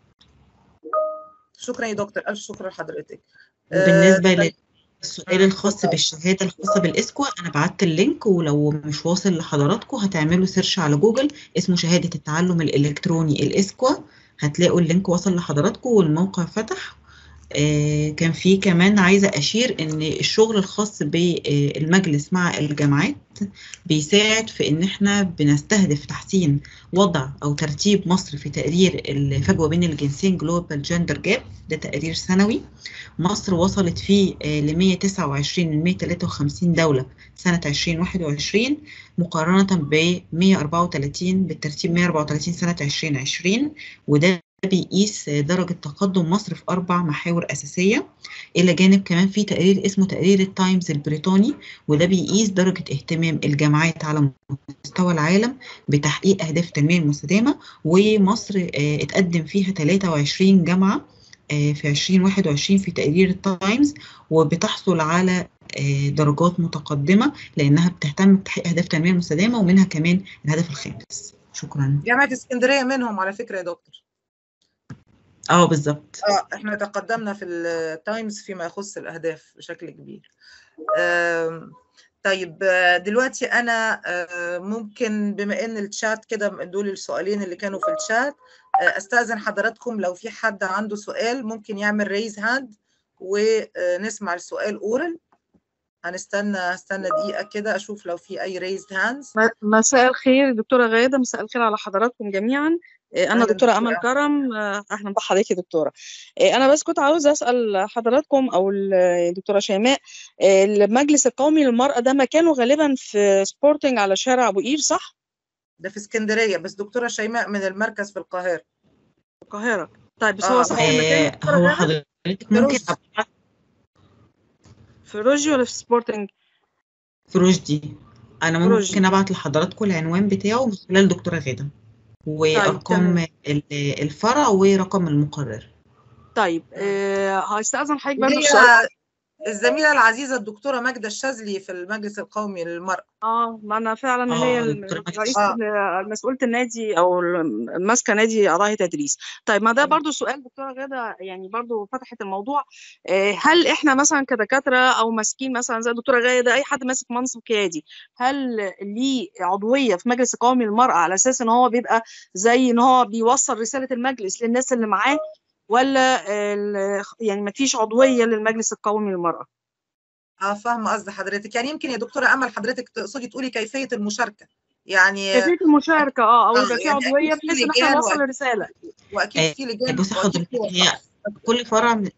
شكرا يا دكتور ألف شكر لحضرتك
وبالنسبة
طيب.
للسؤال الخاص بالشهادة الخاصة بالإسكوا أنا بعت اللينك ولو مش واصل لحضراتكم هتعملوا سيرش على جوجل اسمه شهادة التعلم الإلكتروني الإسكوا هتلاقوا اللينك وصل لحضراتكم والموقع فتح آه، كان في كمان عايزة أشير إن الشغل الخاص بالمجلس مع الجامعات بيساعد في إن إحنا بنستهدف تحسين وضع أو ترتيب مصر في تقرير الفجوة بين الجنسين Global Gender Gap ده تقرير سنوي مصر وصلت فيه ل 129 من 153 دولة سنة 2021 مقارنة ب 134 بالترتيب 134 سنة 2020 وده بيقيس درجة تقدم مصر في أربع محاور أساسية إلى جانب كمان في تقرير اسمه تقرير التايمز البريطاني وده بيقيس درجة اهتمام الجامعات على مستوى العالم بتحقيق أهداف التنمية المستدامة ومصر آه، اتقدم فيها 23 جامعة آه، في 2021 في تقرير التايمز وبتحصل على آه، درجات متقدمة لأنها بتهتم بتحقيق أهداف التنمية المستدامة ومنها كمان الهدف الخامس شكرا
جامعة اسكندرية منهم على فكرة يا دكتور
اه بالظبط
اه احنا تقدمنا في التايمز فيما يخص الاهداف بشكل كبير آم، طيب آه، دلوقتي انا آه، ممكن بما ان الشات كده دول السؤالين اللي كانوا في الشات آه، استاذن حضراتكم لو في حد عنده سؤال ممكن يعمل ريز هاند ونسمع السؤال اورال هنستنى هستنى دقيقة كده اشوف لو في اي ريز هاندز
م- مساء الخير دكتورة غادة مساء الخير على حضراتكم جميعا آه، أنا
أهلاً
دكتورة
دكتورة.
أمل كرم آه، أهلا بحضرتك يا دكتورة آه، أنا بس كنت عاوزة أسأل حضراتكم أو الدكتورة شيماء آه، المجلس القومي للمرأة ده مكانه غالبا في سبورتنج على شارع أبو قير صح؟
ده في اسكندرية بس دكتورة شيماء من المركز في القاهرة
في القاهرة طيب بس
آه،
هو صحيح المكان يا
آه
دكتورة
هو
غادة؟
حضرتك ممكن
فيروز.
أبعت
في روجي ولا في سبورتنج؟
في رشدي أنا
في رشدي.
ممكن أبعت لحضراتكم العنوان بتاعه من خلال دكتورة غادة وأرقام
تمام.
ال- الفرع ورقم المقرر
طيب آه، هستأذن حضرتك برضه في
هي
سؤال
الزميلة العزيزة الدكتورة ماجدة الشاذلي في المجلس القومي للمرأة
اه ما انا فعلا
آه،
هي
دكتورة ماجدة
رئيس
آه.
مسؤولة النادي او ماسكة نادي اعضاء تدريس طيب ما ده
تمام.
برضو سؤال دكتورة غادة يعني برضو فتحت الموضوع آه، هل احنا مثلا كدكاترة او ماسكين مثلا زي الدكتورة غادة اي حد ماسك منصب قيادي هل ليه عضوية في مجلس القومي للمرأة على اساس ان هو بيبقى زي ان هو بيوصل رسالة المجلس للناس اللي معاه ولا ال- يعني ما فيش عضوية للمجلس القومي للمرأة
اه فاهمة قصد حضرتك يعني يمكن يا دكتورة أمل حضرتك تقصدي تقولي كيفية المشاركة يعني
كيفية المشاركة اه او
آه،
يبقى في
يعني أكيد
عضوية
في
بحيث ان احنا
لجان
نوصل
وأكيد-
الرسالة
وأكيد في لجان
بصي
وأكيد
حضرتك
في
هي
وسائط.
كل فرع من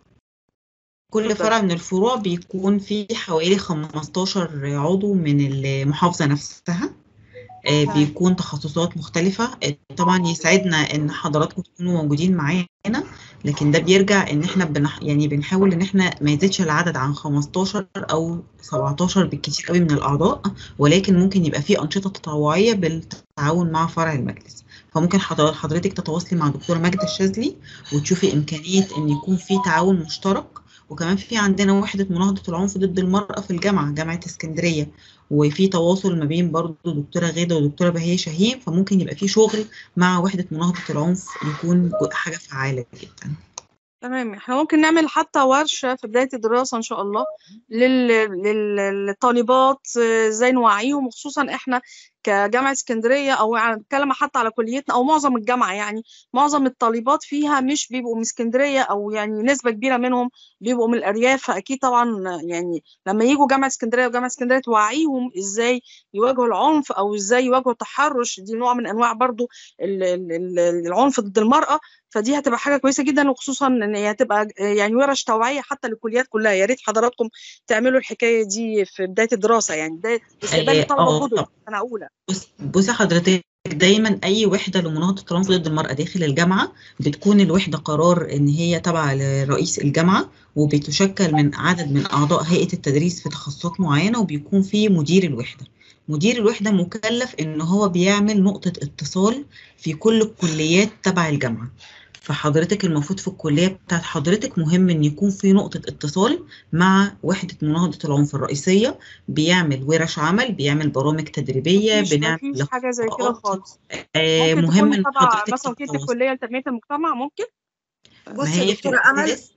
كل
اتفضل.
فرع من الفروع بيكون فيه حوالي 15 عضو من المحافظة نفسها آه،
تمام.
بيكون تخصصات مختلفة آه، طبعا يسعدنا ان حضراتكم تكونوا موجودين معانا لكن ده بيرجع ان احنا بنح يعني بنحاول ان احنا ما يزيدش العدد عن 15 او 17 بالكثير قوي من الاعضاء ولكن ممكن يبقى فيه انشطة تطوعية بالتعاون مع فرع المجلس فممكن حضر- حضرتك تتواصلي مع دكتور ماجدة الشاذلي وتشوفي امكانية ان يكون في تعاون مشترك وكمان في عندنا وحدة مناهضة العنف ضد المرأة في الجامعة جامعة اسكندرية وفي تواصل ما بين برضو دكتورة غادة ودكتورة بهية شاهين فممكن يبقى في شغل مع وحدة مناهضة العنف يكون جو- حاجة فعالة جدا
تمام احنا ممكن نعمل حتى ورشة في بداية الدراسة إن شاء الله لل... لل... للطالبات آه، ازاي نوعيهم وخصوصا احنا كجامعة اسكندرية أو يعني بتكلم حتى على كليتنا أو معظم الجامعة يعني معظم الطالبات فيها مش بيبقوا من اسكندرية أو يعني نسبة كبيرة منهم بيبقوا من الأرياف فأكيد طبعا يعني لما يجوا جامعة اسكندرية وجامعة اسكندرية توعيهم ازاي يواجهوا العنف أو ازاي يواجهوا التحرش دي نوع من أنواع برضو ال- ال- ال- العنف ضد المرأة فدي هتبقى حاجه كويسه جدا وخصوصا ان هي هتبقى يعني ورش توعيه حتى للكليات كلها يا ريت حضراتكم تعملوا الحكايه دي في بدايه الدراسه يعني بدايه استقبال
آه،
الطلبه
آه،
الجدد
طب.
سنه اولى
بص بصي حضرتك دايما اي وحده لمناهضه العنف ضد المراه داخل الجامعه بتكون الوحده قرار ان هي تابعه لرئيس الجامعه وبتشكل من عدد من اعضاء هيئه التدريس في تخصصات معينه وبيكون في مدير الوحده مدير الوحده مكلف ان هو بيعمل نقطه اتصال في كل الكليات تبع الجامعه فحضرتك المفروض في الكليه بتاعت حضرتك مهم ان يكون في نقطه اتصال مع وحده مناهضه العنف الرئيسيه بيعمل ورش عمل بيعمل برامج تدريبيه
مفيش
بنعمل
مفيش حاجه زي كده
لقاءات.
خالص
آه
ممكن
مهم
تكون
ان
تبع
حضرتك
مثلا وكيله
تتواصل.
الكليه لتنميه المجتمع ممكن
ما
بصي
هي
يا
في
دكتورة أمل
الأساس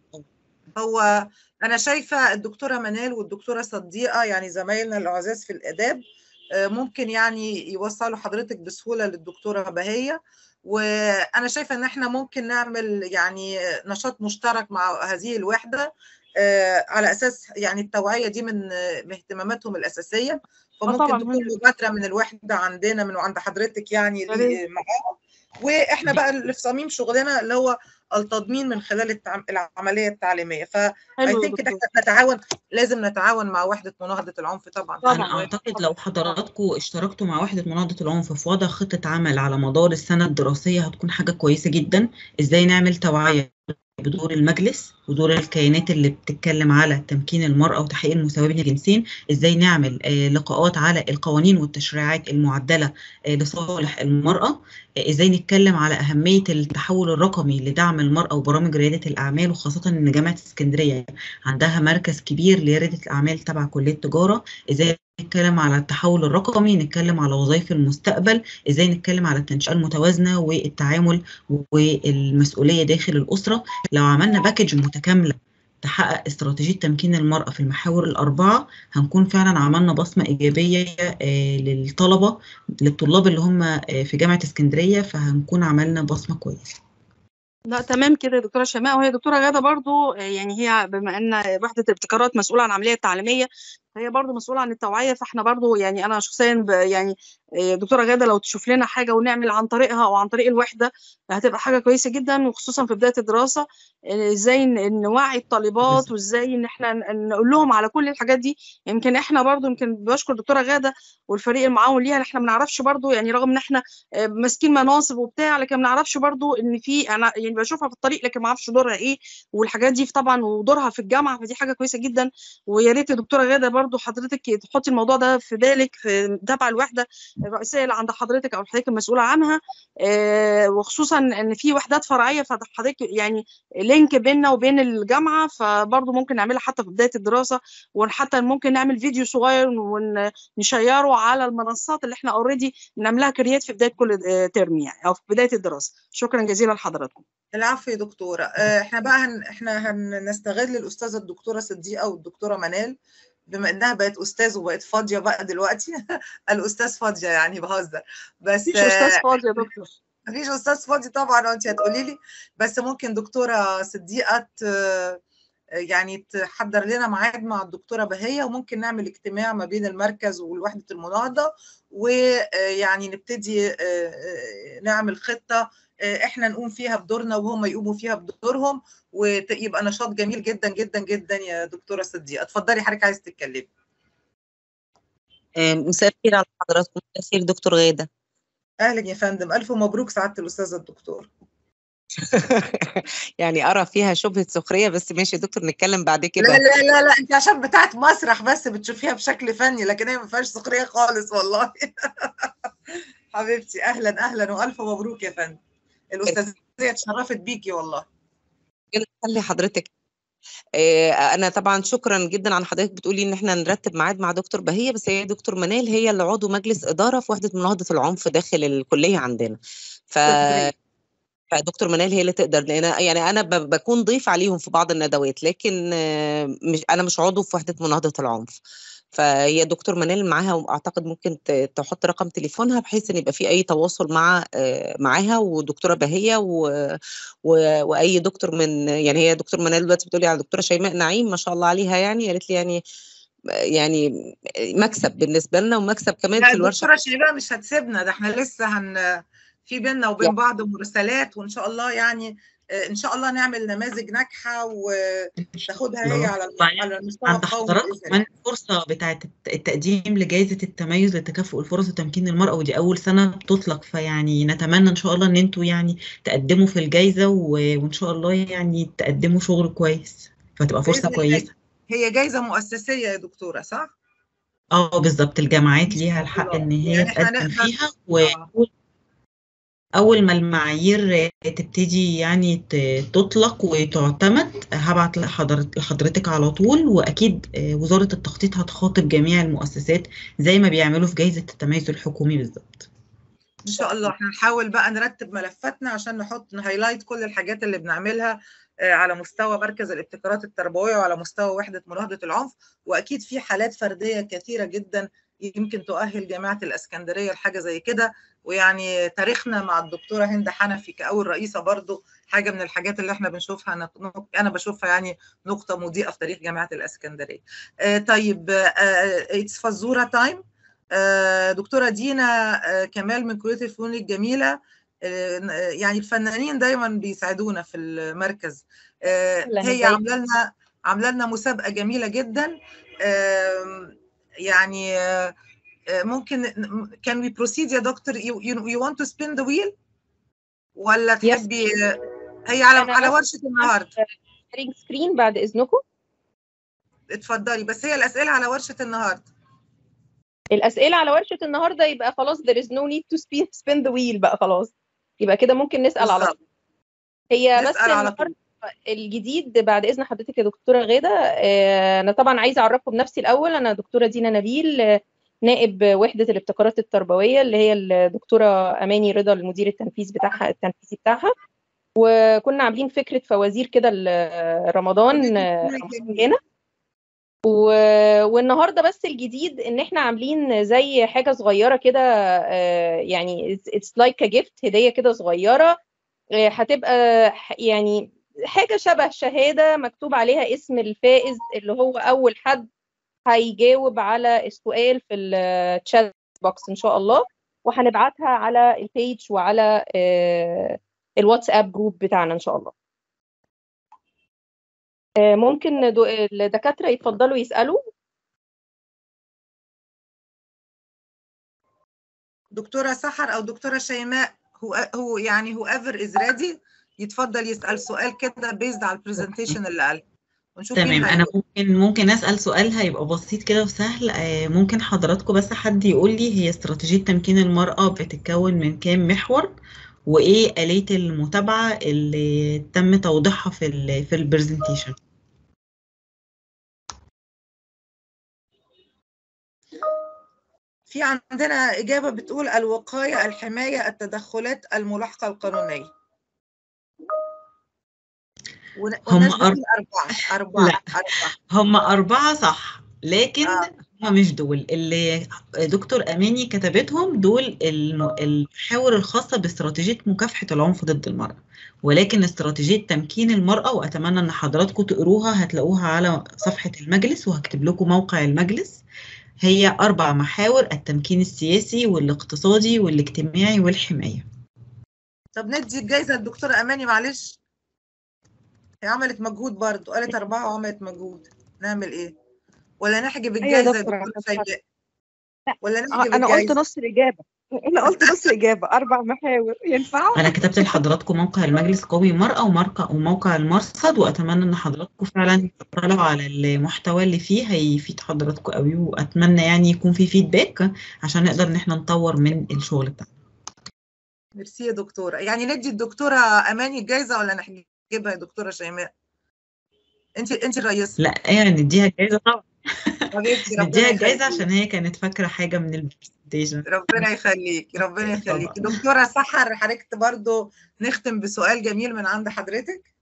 هو أنا شايفة الدكتورة منال والدكتورة صديقة يعني زمايلنا العزاز في الآداب آه، ممكن يعني يوصلوا حضرتك بسهولة للدكتورة بهية وأنا شايفة إن إحنا ممكن نعمل يعني نشاط مشترك مع هذه الوحدة آه، على أساس يعني التوعية دي من آه، من اهتماماتهم الأساسية فممكن
طبعاً،
تكون
مهم.
مبادرة من الوحدة عندنا من عند حضرتك يعني
يا
ليه- معاهم واحنا بقى اللي في صميم شغلنا اللي هو التضمين من خلال التع- العمليه التعليميه ف اي
حلو يا
ثينك
دكتور
احنا نتعاون لازم نتعاون مع وحده مناهضه العنف طبعا
طبعاً.
انا اعتقد لو حضراتكم اشتركتوا مع وحده مناهضه العنف في وضع خطه عمل على مدار السنه الدراسيه هتكون حاجه كويسه جدا ازاي نعمل توعيه بدور المجلس ودور الكيانات اللي بتتكلم على تمكين المرأة وتحقيق المساواة بين الجنسين ازاي نعمل آه، لقاءات على القوانين والتشريعات المعدلة آه، لصالح المرأة آه، ازاي نتكلم على أهمية التحول الرقمي لدعم المرأة وبرامج ريادة الأعمال وخاصة إن جامعة اسكندرية عندها مركز كبير لريادة الأعمال تبع كلية تجارة ازاي نتكلم على التحول الرقمي نتكلم على وظائف المستقبل ازاي نتكلم على التنشئة المتوازنة والتعامل والمسؤولية داخل الأسرة لو عملنا باكج متكاملة تحقق استراتيجية تمكين المرأة في المحاور الأربعة هنكون فعلا عملنا بصمة إيجابية آه، للطلبة للطلاب اللي هم آه، في جامعة اسكندرية فهنكون عملنا بصمة كويسة
لا تمام كده يا دكتوره شيماء وهي دكتوره غاده برضو آه، يعني هي بما ان وحده الابتكارات مسؤوله عن العمليه التعليميه فهي برضو مسؤوله عن التوعيه فاحنا برضو يعني انا شخصيا ب- يعني آه، دكتوره غاده لو تشوف لنا حاجه ونعمل عن طريقها او عن طريق الوحده هتبقى حاجه كويسه جدا وخصوصا في بدايه الدراسه آه، ازاي ن- نوعي الطالبات
بالظبط.
وازاي ان احنا ن- نقول لهم على كل الحاجات دي يمكن احنا برضو يمكن بشكر دكتوره غاده والفريق المعاون ليها احنا ما نعرفش برضو يعني رغم ان احنا آه، ماسكين مناصب وبتاع لكن ما نعرفش برضو ان في انا يعني بشوفها في الطريق لكن ما اعرفش دورها ايه والحاجات دي طبعا ودورها في الجامعه فدي حاجه كويسه جدا ويا ريت يا دكتوره غاده برضو حضرتك تحطي الموضوع ده في بالك في تبع الوحده الرئيسيه اللي عند حضرتك او حضرتك المسؤوله عنها آه، وخصوصا ان في وحدات فرعيه فحضرتك يعني لينك بيننا وبين الجامعه فبرضو ممكن نعملها حتى في بدايه الدراسه وحتى ممكن نعمل فيديو صغير ونشيره على المنصات اللي احنا اوريدي بنعملها كريات في بدايه كل آه، ترم يعني او في بدايه الدراسه شكرا جزيلا لحضراتكم
العفو يا دكتوره آه، احنا بقى هن... احنا هنستغل الاستاذه الدكتوره صديقه والدكتوره منال بما انها بقت استاذ وبقت فاضيه بقى دلوقتي الاستاذ فاضيه يعني بهزر بس
مفيش استاذ فاضي يا دكتور
مفيش استاذ فاضي طبعا وانت هتقولي لي بس ممكن دكتوره صديقه ت- يعني تحضر لنا ميعاد مع الدكتوره بهيه وممكن نعمل اجتماع ما بين المركز ووحده المناهضه ويعني نبتدي نعمل خطه احنا نقوم فيها بدورنا وهم يقوموا فيها بدورهم ويبقى نشاط جميل جدا جدا جدا يا دكتوره صديقه اتفضلي حضرتك عايز تتكلمي
آه، مساء الخير على حضراتكم مساء الخير دكتور غادة
اهلا يا فندم الف مبروك سعاده الاستاذه الدكتور
يعني أرى فيها شبهة سخرية بس ماشي يا دكتور نتكلم بعد
لا
كده
لا لا لا انت عشان بتاعت مسرح بس بتشوفيها بشكل فني لكن هي ما فيهاش سخريه خالص والله حبيبتي اهلا اهلا والف مبروك يا فندم الاستاذيه اتشرفت بيكي والله
ربنا يخلي حضرتك آه، أنا طبعا شكرا جدا عن حضرتك بتقولي إن احنا نرتب ميعاد مع دكتور بهية بس هي دكتور منال هي اللي عضو مجلس إدارة في وحدة مناهضة العنف داخل الكلية عندنا ف
اسكندرية.
دكتور منال هي اللي تقدر لان يعني انا ب- بكون ضيف عليهم في بعض الندوات لكن آه، مش انا مش عضو في وحده مناهضه العنف فهي دكتور منال معاها واعتقد ممكن ت- تحط رقم تليفونها بحيث ان يبقى في اي تواصل مع آه، معاها ودكتوره بهيه و... و... واي دكتور من يعني هي دكتور منال دلوقتي بتقولي على دكتوره شيماء نعيم ما شاء الله عليها يعني قالت لي يعني يعني مكسب بالنسبه لنا ومكسب كمان
لا
في الورشه
الدكتوره شيماء مش هتسيبنا ده احنا لسه هن في بيننا وبين
يعني.
بعض مراسلات وان شاء الله يعني آه، ان شاء الله نعمل نماذج ناجحه وتاخدها هي على
طيب.
على المستوى
عند
القومي
حضراتكم
بإذن
كمان الفرصة بتاعة التقديم لجائزة التميز لتكافؤ الفرص وتمكين المرأة ودي أول سنة بتطلق فيعني نتمنى إن شاء الله إن أنتوا يعني تقدموا في الجائزة و- وإن شاء الله يعني تقدموا شغل كويس فتبقى فرصة
بإذن الله.
كويسة
هي جايزه مؤسسيه يا دكتوره صح؟
اه بالظبط الجامعات ليها الحق إن هي
يعني إحنا
تقدم
نقدر-
فيها
آه.
وأول ما المعايير تبتدي يعني ت- تطلق وتعتمد هبعت لحضرت- لحضرتك على طول وأكيد آه، وزارة التخطيط هتخاطب جميع المؤسسات زي ما بيعملوا في جائزة التميز الحكومي بالظبط
ان شاء الله احنا نحاول بقى نرتب ملفاتنا عشان نحط نهايلايت كل الحاجات اللي بنعملها آه، على مستوى مركز الابتكارات التربويه وعلى مستوى وحده مناهضه العنف واكيد في حالات فرديه كثيره جدا يمكن تؤهل جامعه الاسكندريه لحاجه زي كده ويعني تاريخنا مع الدكتوره هند حنفي كاول رئيسه برضو حاجه من الحاجات اللي احنا بنشوفها نق- نق- انا بشوفها يعني نقطه مضيئه في تاريخ جامعه الاسكندريه. آه، طيب اتس فزوره تايم آه، دكتوره دينا آه، كمال من كليه الفنون الجميله آه، يعني الفنانين دايما بيساعدونا في المركز آه،
أهلاً
هي
ازيك؟
عامله لنا عامله لنا مسابقه جميله جدا آم، يعني آه، آه، ممكن كان وي بروسيد يا دكتور يو يو want to spin the wheel ولا تحبي هي على
أنا
على
بس-
ورشه النهارده
شيرنج سكرين بعد اذنكم
اتفضلي بس هي الاسئله على ورشه النهارده
الاسئله على ورشه النهارده يبقى خلاص there is no need to spin, spin the wheel بقى خلاص يبقى كده ممكن نسال على
بالظبط.
طول هي بس
نسال على طول
النهارده الجديد بعد اذن حضرتك يا دكتوره غاده آه، انا طبعا عايزه اعرفكم بنفسي الاول انا دكتوره دينا نبيل آه، نائب وحده الابتكارات التربويه اللي هي الدكتوره اماني رضا المدير التنفيذي بتاعها التنفيذي بتاعها وكنا عاملين فكره فوازير كده ل- رمضان آه، رمضان جانا و- والنهارده بس الجديد ان احنا عاملين زي حاجه صغيره كده آه، يعني اتس لايك ا جيفت هديه كده صغيره آه، هتبقى ح- يعني حاجه شبه شهاده مكتوب عليها اسم الفائز اللي هو اول حد هيجاوب على السؤال في الشات بوكس ان شاء الله وهنبعتها على البيج وعلى آه، الواتساب جروب بتاعنا ان شاء الله آه، ممكن دو- الدكاتره يتفضلوا يسالوا
دكتوره سحر او دكتوره شيماء هو هو يعني هو ايفر از ريدي يتفضل يسال سؤال كده بيزد على البرزنتيشن اللي قال ونشوف مين
تمام انا
هيجاوب.
ممكن ممكن اسال سؤال هيبقى بسيط كده وسهل آه، ممكن حضراتكم بس حد يقول لي هي استراتيجيه تمكين المراه بتتكون من كام محور وايه آلية المتابعه اللي تم توضيحها في ال في البرزنتيشن
في عندنا إجابة بتقول الوقاية الحماية التدخلات الملاحقة القانونية ون-
هم
والناس
أر-
بتقول أربعة أربعة
لا.
أربعة
هم أربعة صح لكن
آه.
هم مش دول اللي دكتور أماني كتبتهم دول الم- المحاور الخاصة باستراتيجية مكافحة العنف ضد المرأة ولكن استراتيجية تمكين المرأة وأتمنى أن حضراتكم تقروها هتلاقوها على صفحة المجلس وهكتب لكم موقع المجلس هي أربع محاور التمكين السياسي والاقتصادي والاجتماعي والحماية
طب ندي الجايزة للدكتورة أماني معلش هي عملت مجهود برضو قالت أربعة وعملت مجهود نعمل إيه؟ ولا نحجب
أيوة يا
الجايزة يا
دكتورة،
دكتورة
أنا
شيماء؟ ولا نحجب
انا قلت
الجايزة؟
نص الاجابه انا قلت نص الاجابه اربع محاور ينفعوا
أنا كتبت لحضراتكم موقع المجلس القومي للمرأة وموقع وموقع المرصد وأتمنى إن حضراتكم فعلا تطلعوا على المحتوى اللي فيه هيفيد حضراتكم قوي وأتمنى يعني يكون في فيدباك عشان نقدر إن احنا نطور من الشغل بتاعنا
ميرسي يا دكتورة يعني ندي الدكتورة أماني الجايزة ولا نحجبها يا دكتورة شيماء؟ أنت أنت الرئيسة
لا يعني نديها الجايزة طبعا
حبيبتي ربنا
نديها الجايزة
يخليكي.
عشان هي كانت فاكرة حاجة من البرزنتيشن presentation
ربنا يخليك ربنا يخليك
طبعا.
دكتورة سحر حضرتك برضو نختم بسؤال جميل من عند حضرتك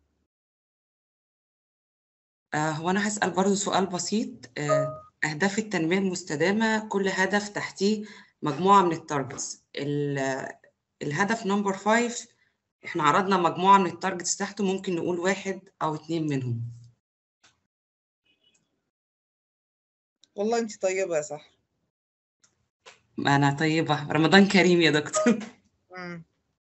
آه، هو أنا هسأل برضو سؤال بسيط آه، أهداف التنمية المستدامة كل هدف تحتيه مجموعة من التارجتس الهدف نمبر فايف احنا عرضنا مجموعة من التارجتس تحته ممكن نقول واحد أو اتنين منهم
والله انت طيبة يا سحر
أنا طيبة رمضان كريم يا دكتور
مم.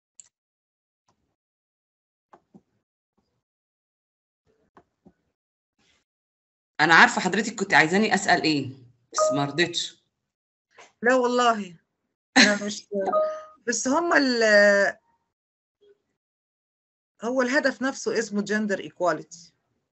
أنا عارفة حضرتك كنت عايزاني أسأل إيه بس ما رضيتش
لا والله انا مش بس هم ال هو الهدف نفسه اسمه جندر ايكواليتي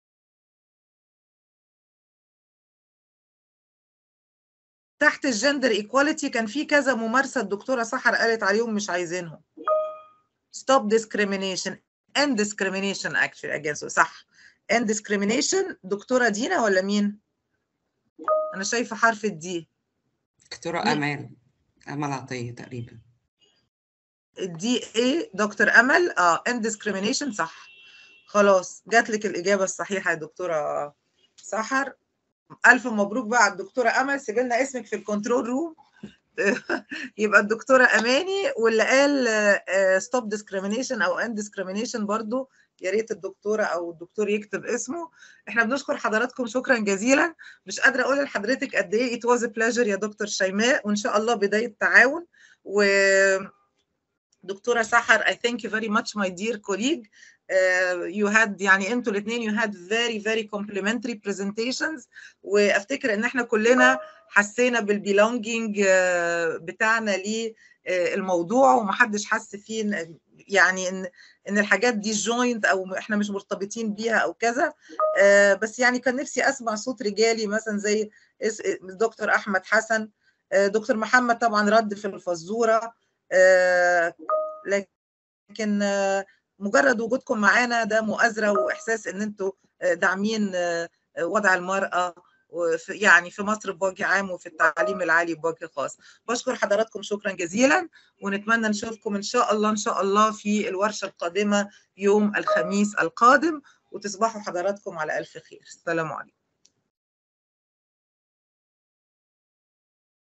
تحت الجندر ايكواليتي كان في كذا ممارسه الدكتوره سحر قالت عليهم مش عايزينهم stop discrimination and discrimination actually against صح and discrimination دكتوره دينا ولا مين انا شايفه حرف الدي
دكتورة
مين؟
أمال أمل عطية تقريبا
الدي اي دكتور امل اه and discrimination صح خلاص جات لك الاجابه الصحيحه يا دكتوره سحر الف مبروك بقى على الدكتوره امل سيب لنا اسمك في الكنترول روم يبقى الدكتوره اماني واللي قال ستوب ديسكريميشن او اند ديسكريميشن برضو يا ريت الدكتوره او الدكتور يكتب اسمه احنا بنشكر حضراتكم شكرا جزيلا مش قادره اقول لحضرتك قد ايه it was a pleasure يا دكتور شيماء وان شاء الله بدايه تعاون و دكتوره سحر I thank you very much my dear colleague uh, you had يعني انتوا الاثنين you had very very complimentary presentations وافتكر ان احنا كلنا حسينا بالبيلونجينج بتاعنا للموضوع ومحدش حس فيه إن- يعني ان ان الحاجات دي جوينت او احنا مش مرتبطين بيها او كذا آه، بس يعني كان نفسي اسمع صوت رجالي مثلا زي اس- دكتور احمد حسن آه، دكتور محمد طبعا رد في الفزوره آه، لكن آه، مجرد وجودكم معانا ده مؤازره واحساس ان انتوا آه، داعمين آه، وضع المراه وفي يعني في مصر بوجه عام وفي التعليم العالي بوجه خاص بشكر حضراتكم شكرا جزيلا ونتمنى نشوفكم ان شاء الله ان شاء الله في الورشه القادمه يوم الخميس القادم وتصبحوا حضراتكم على الف خير السلام عليكم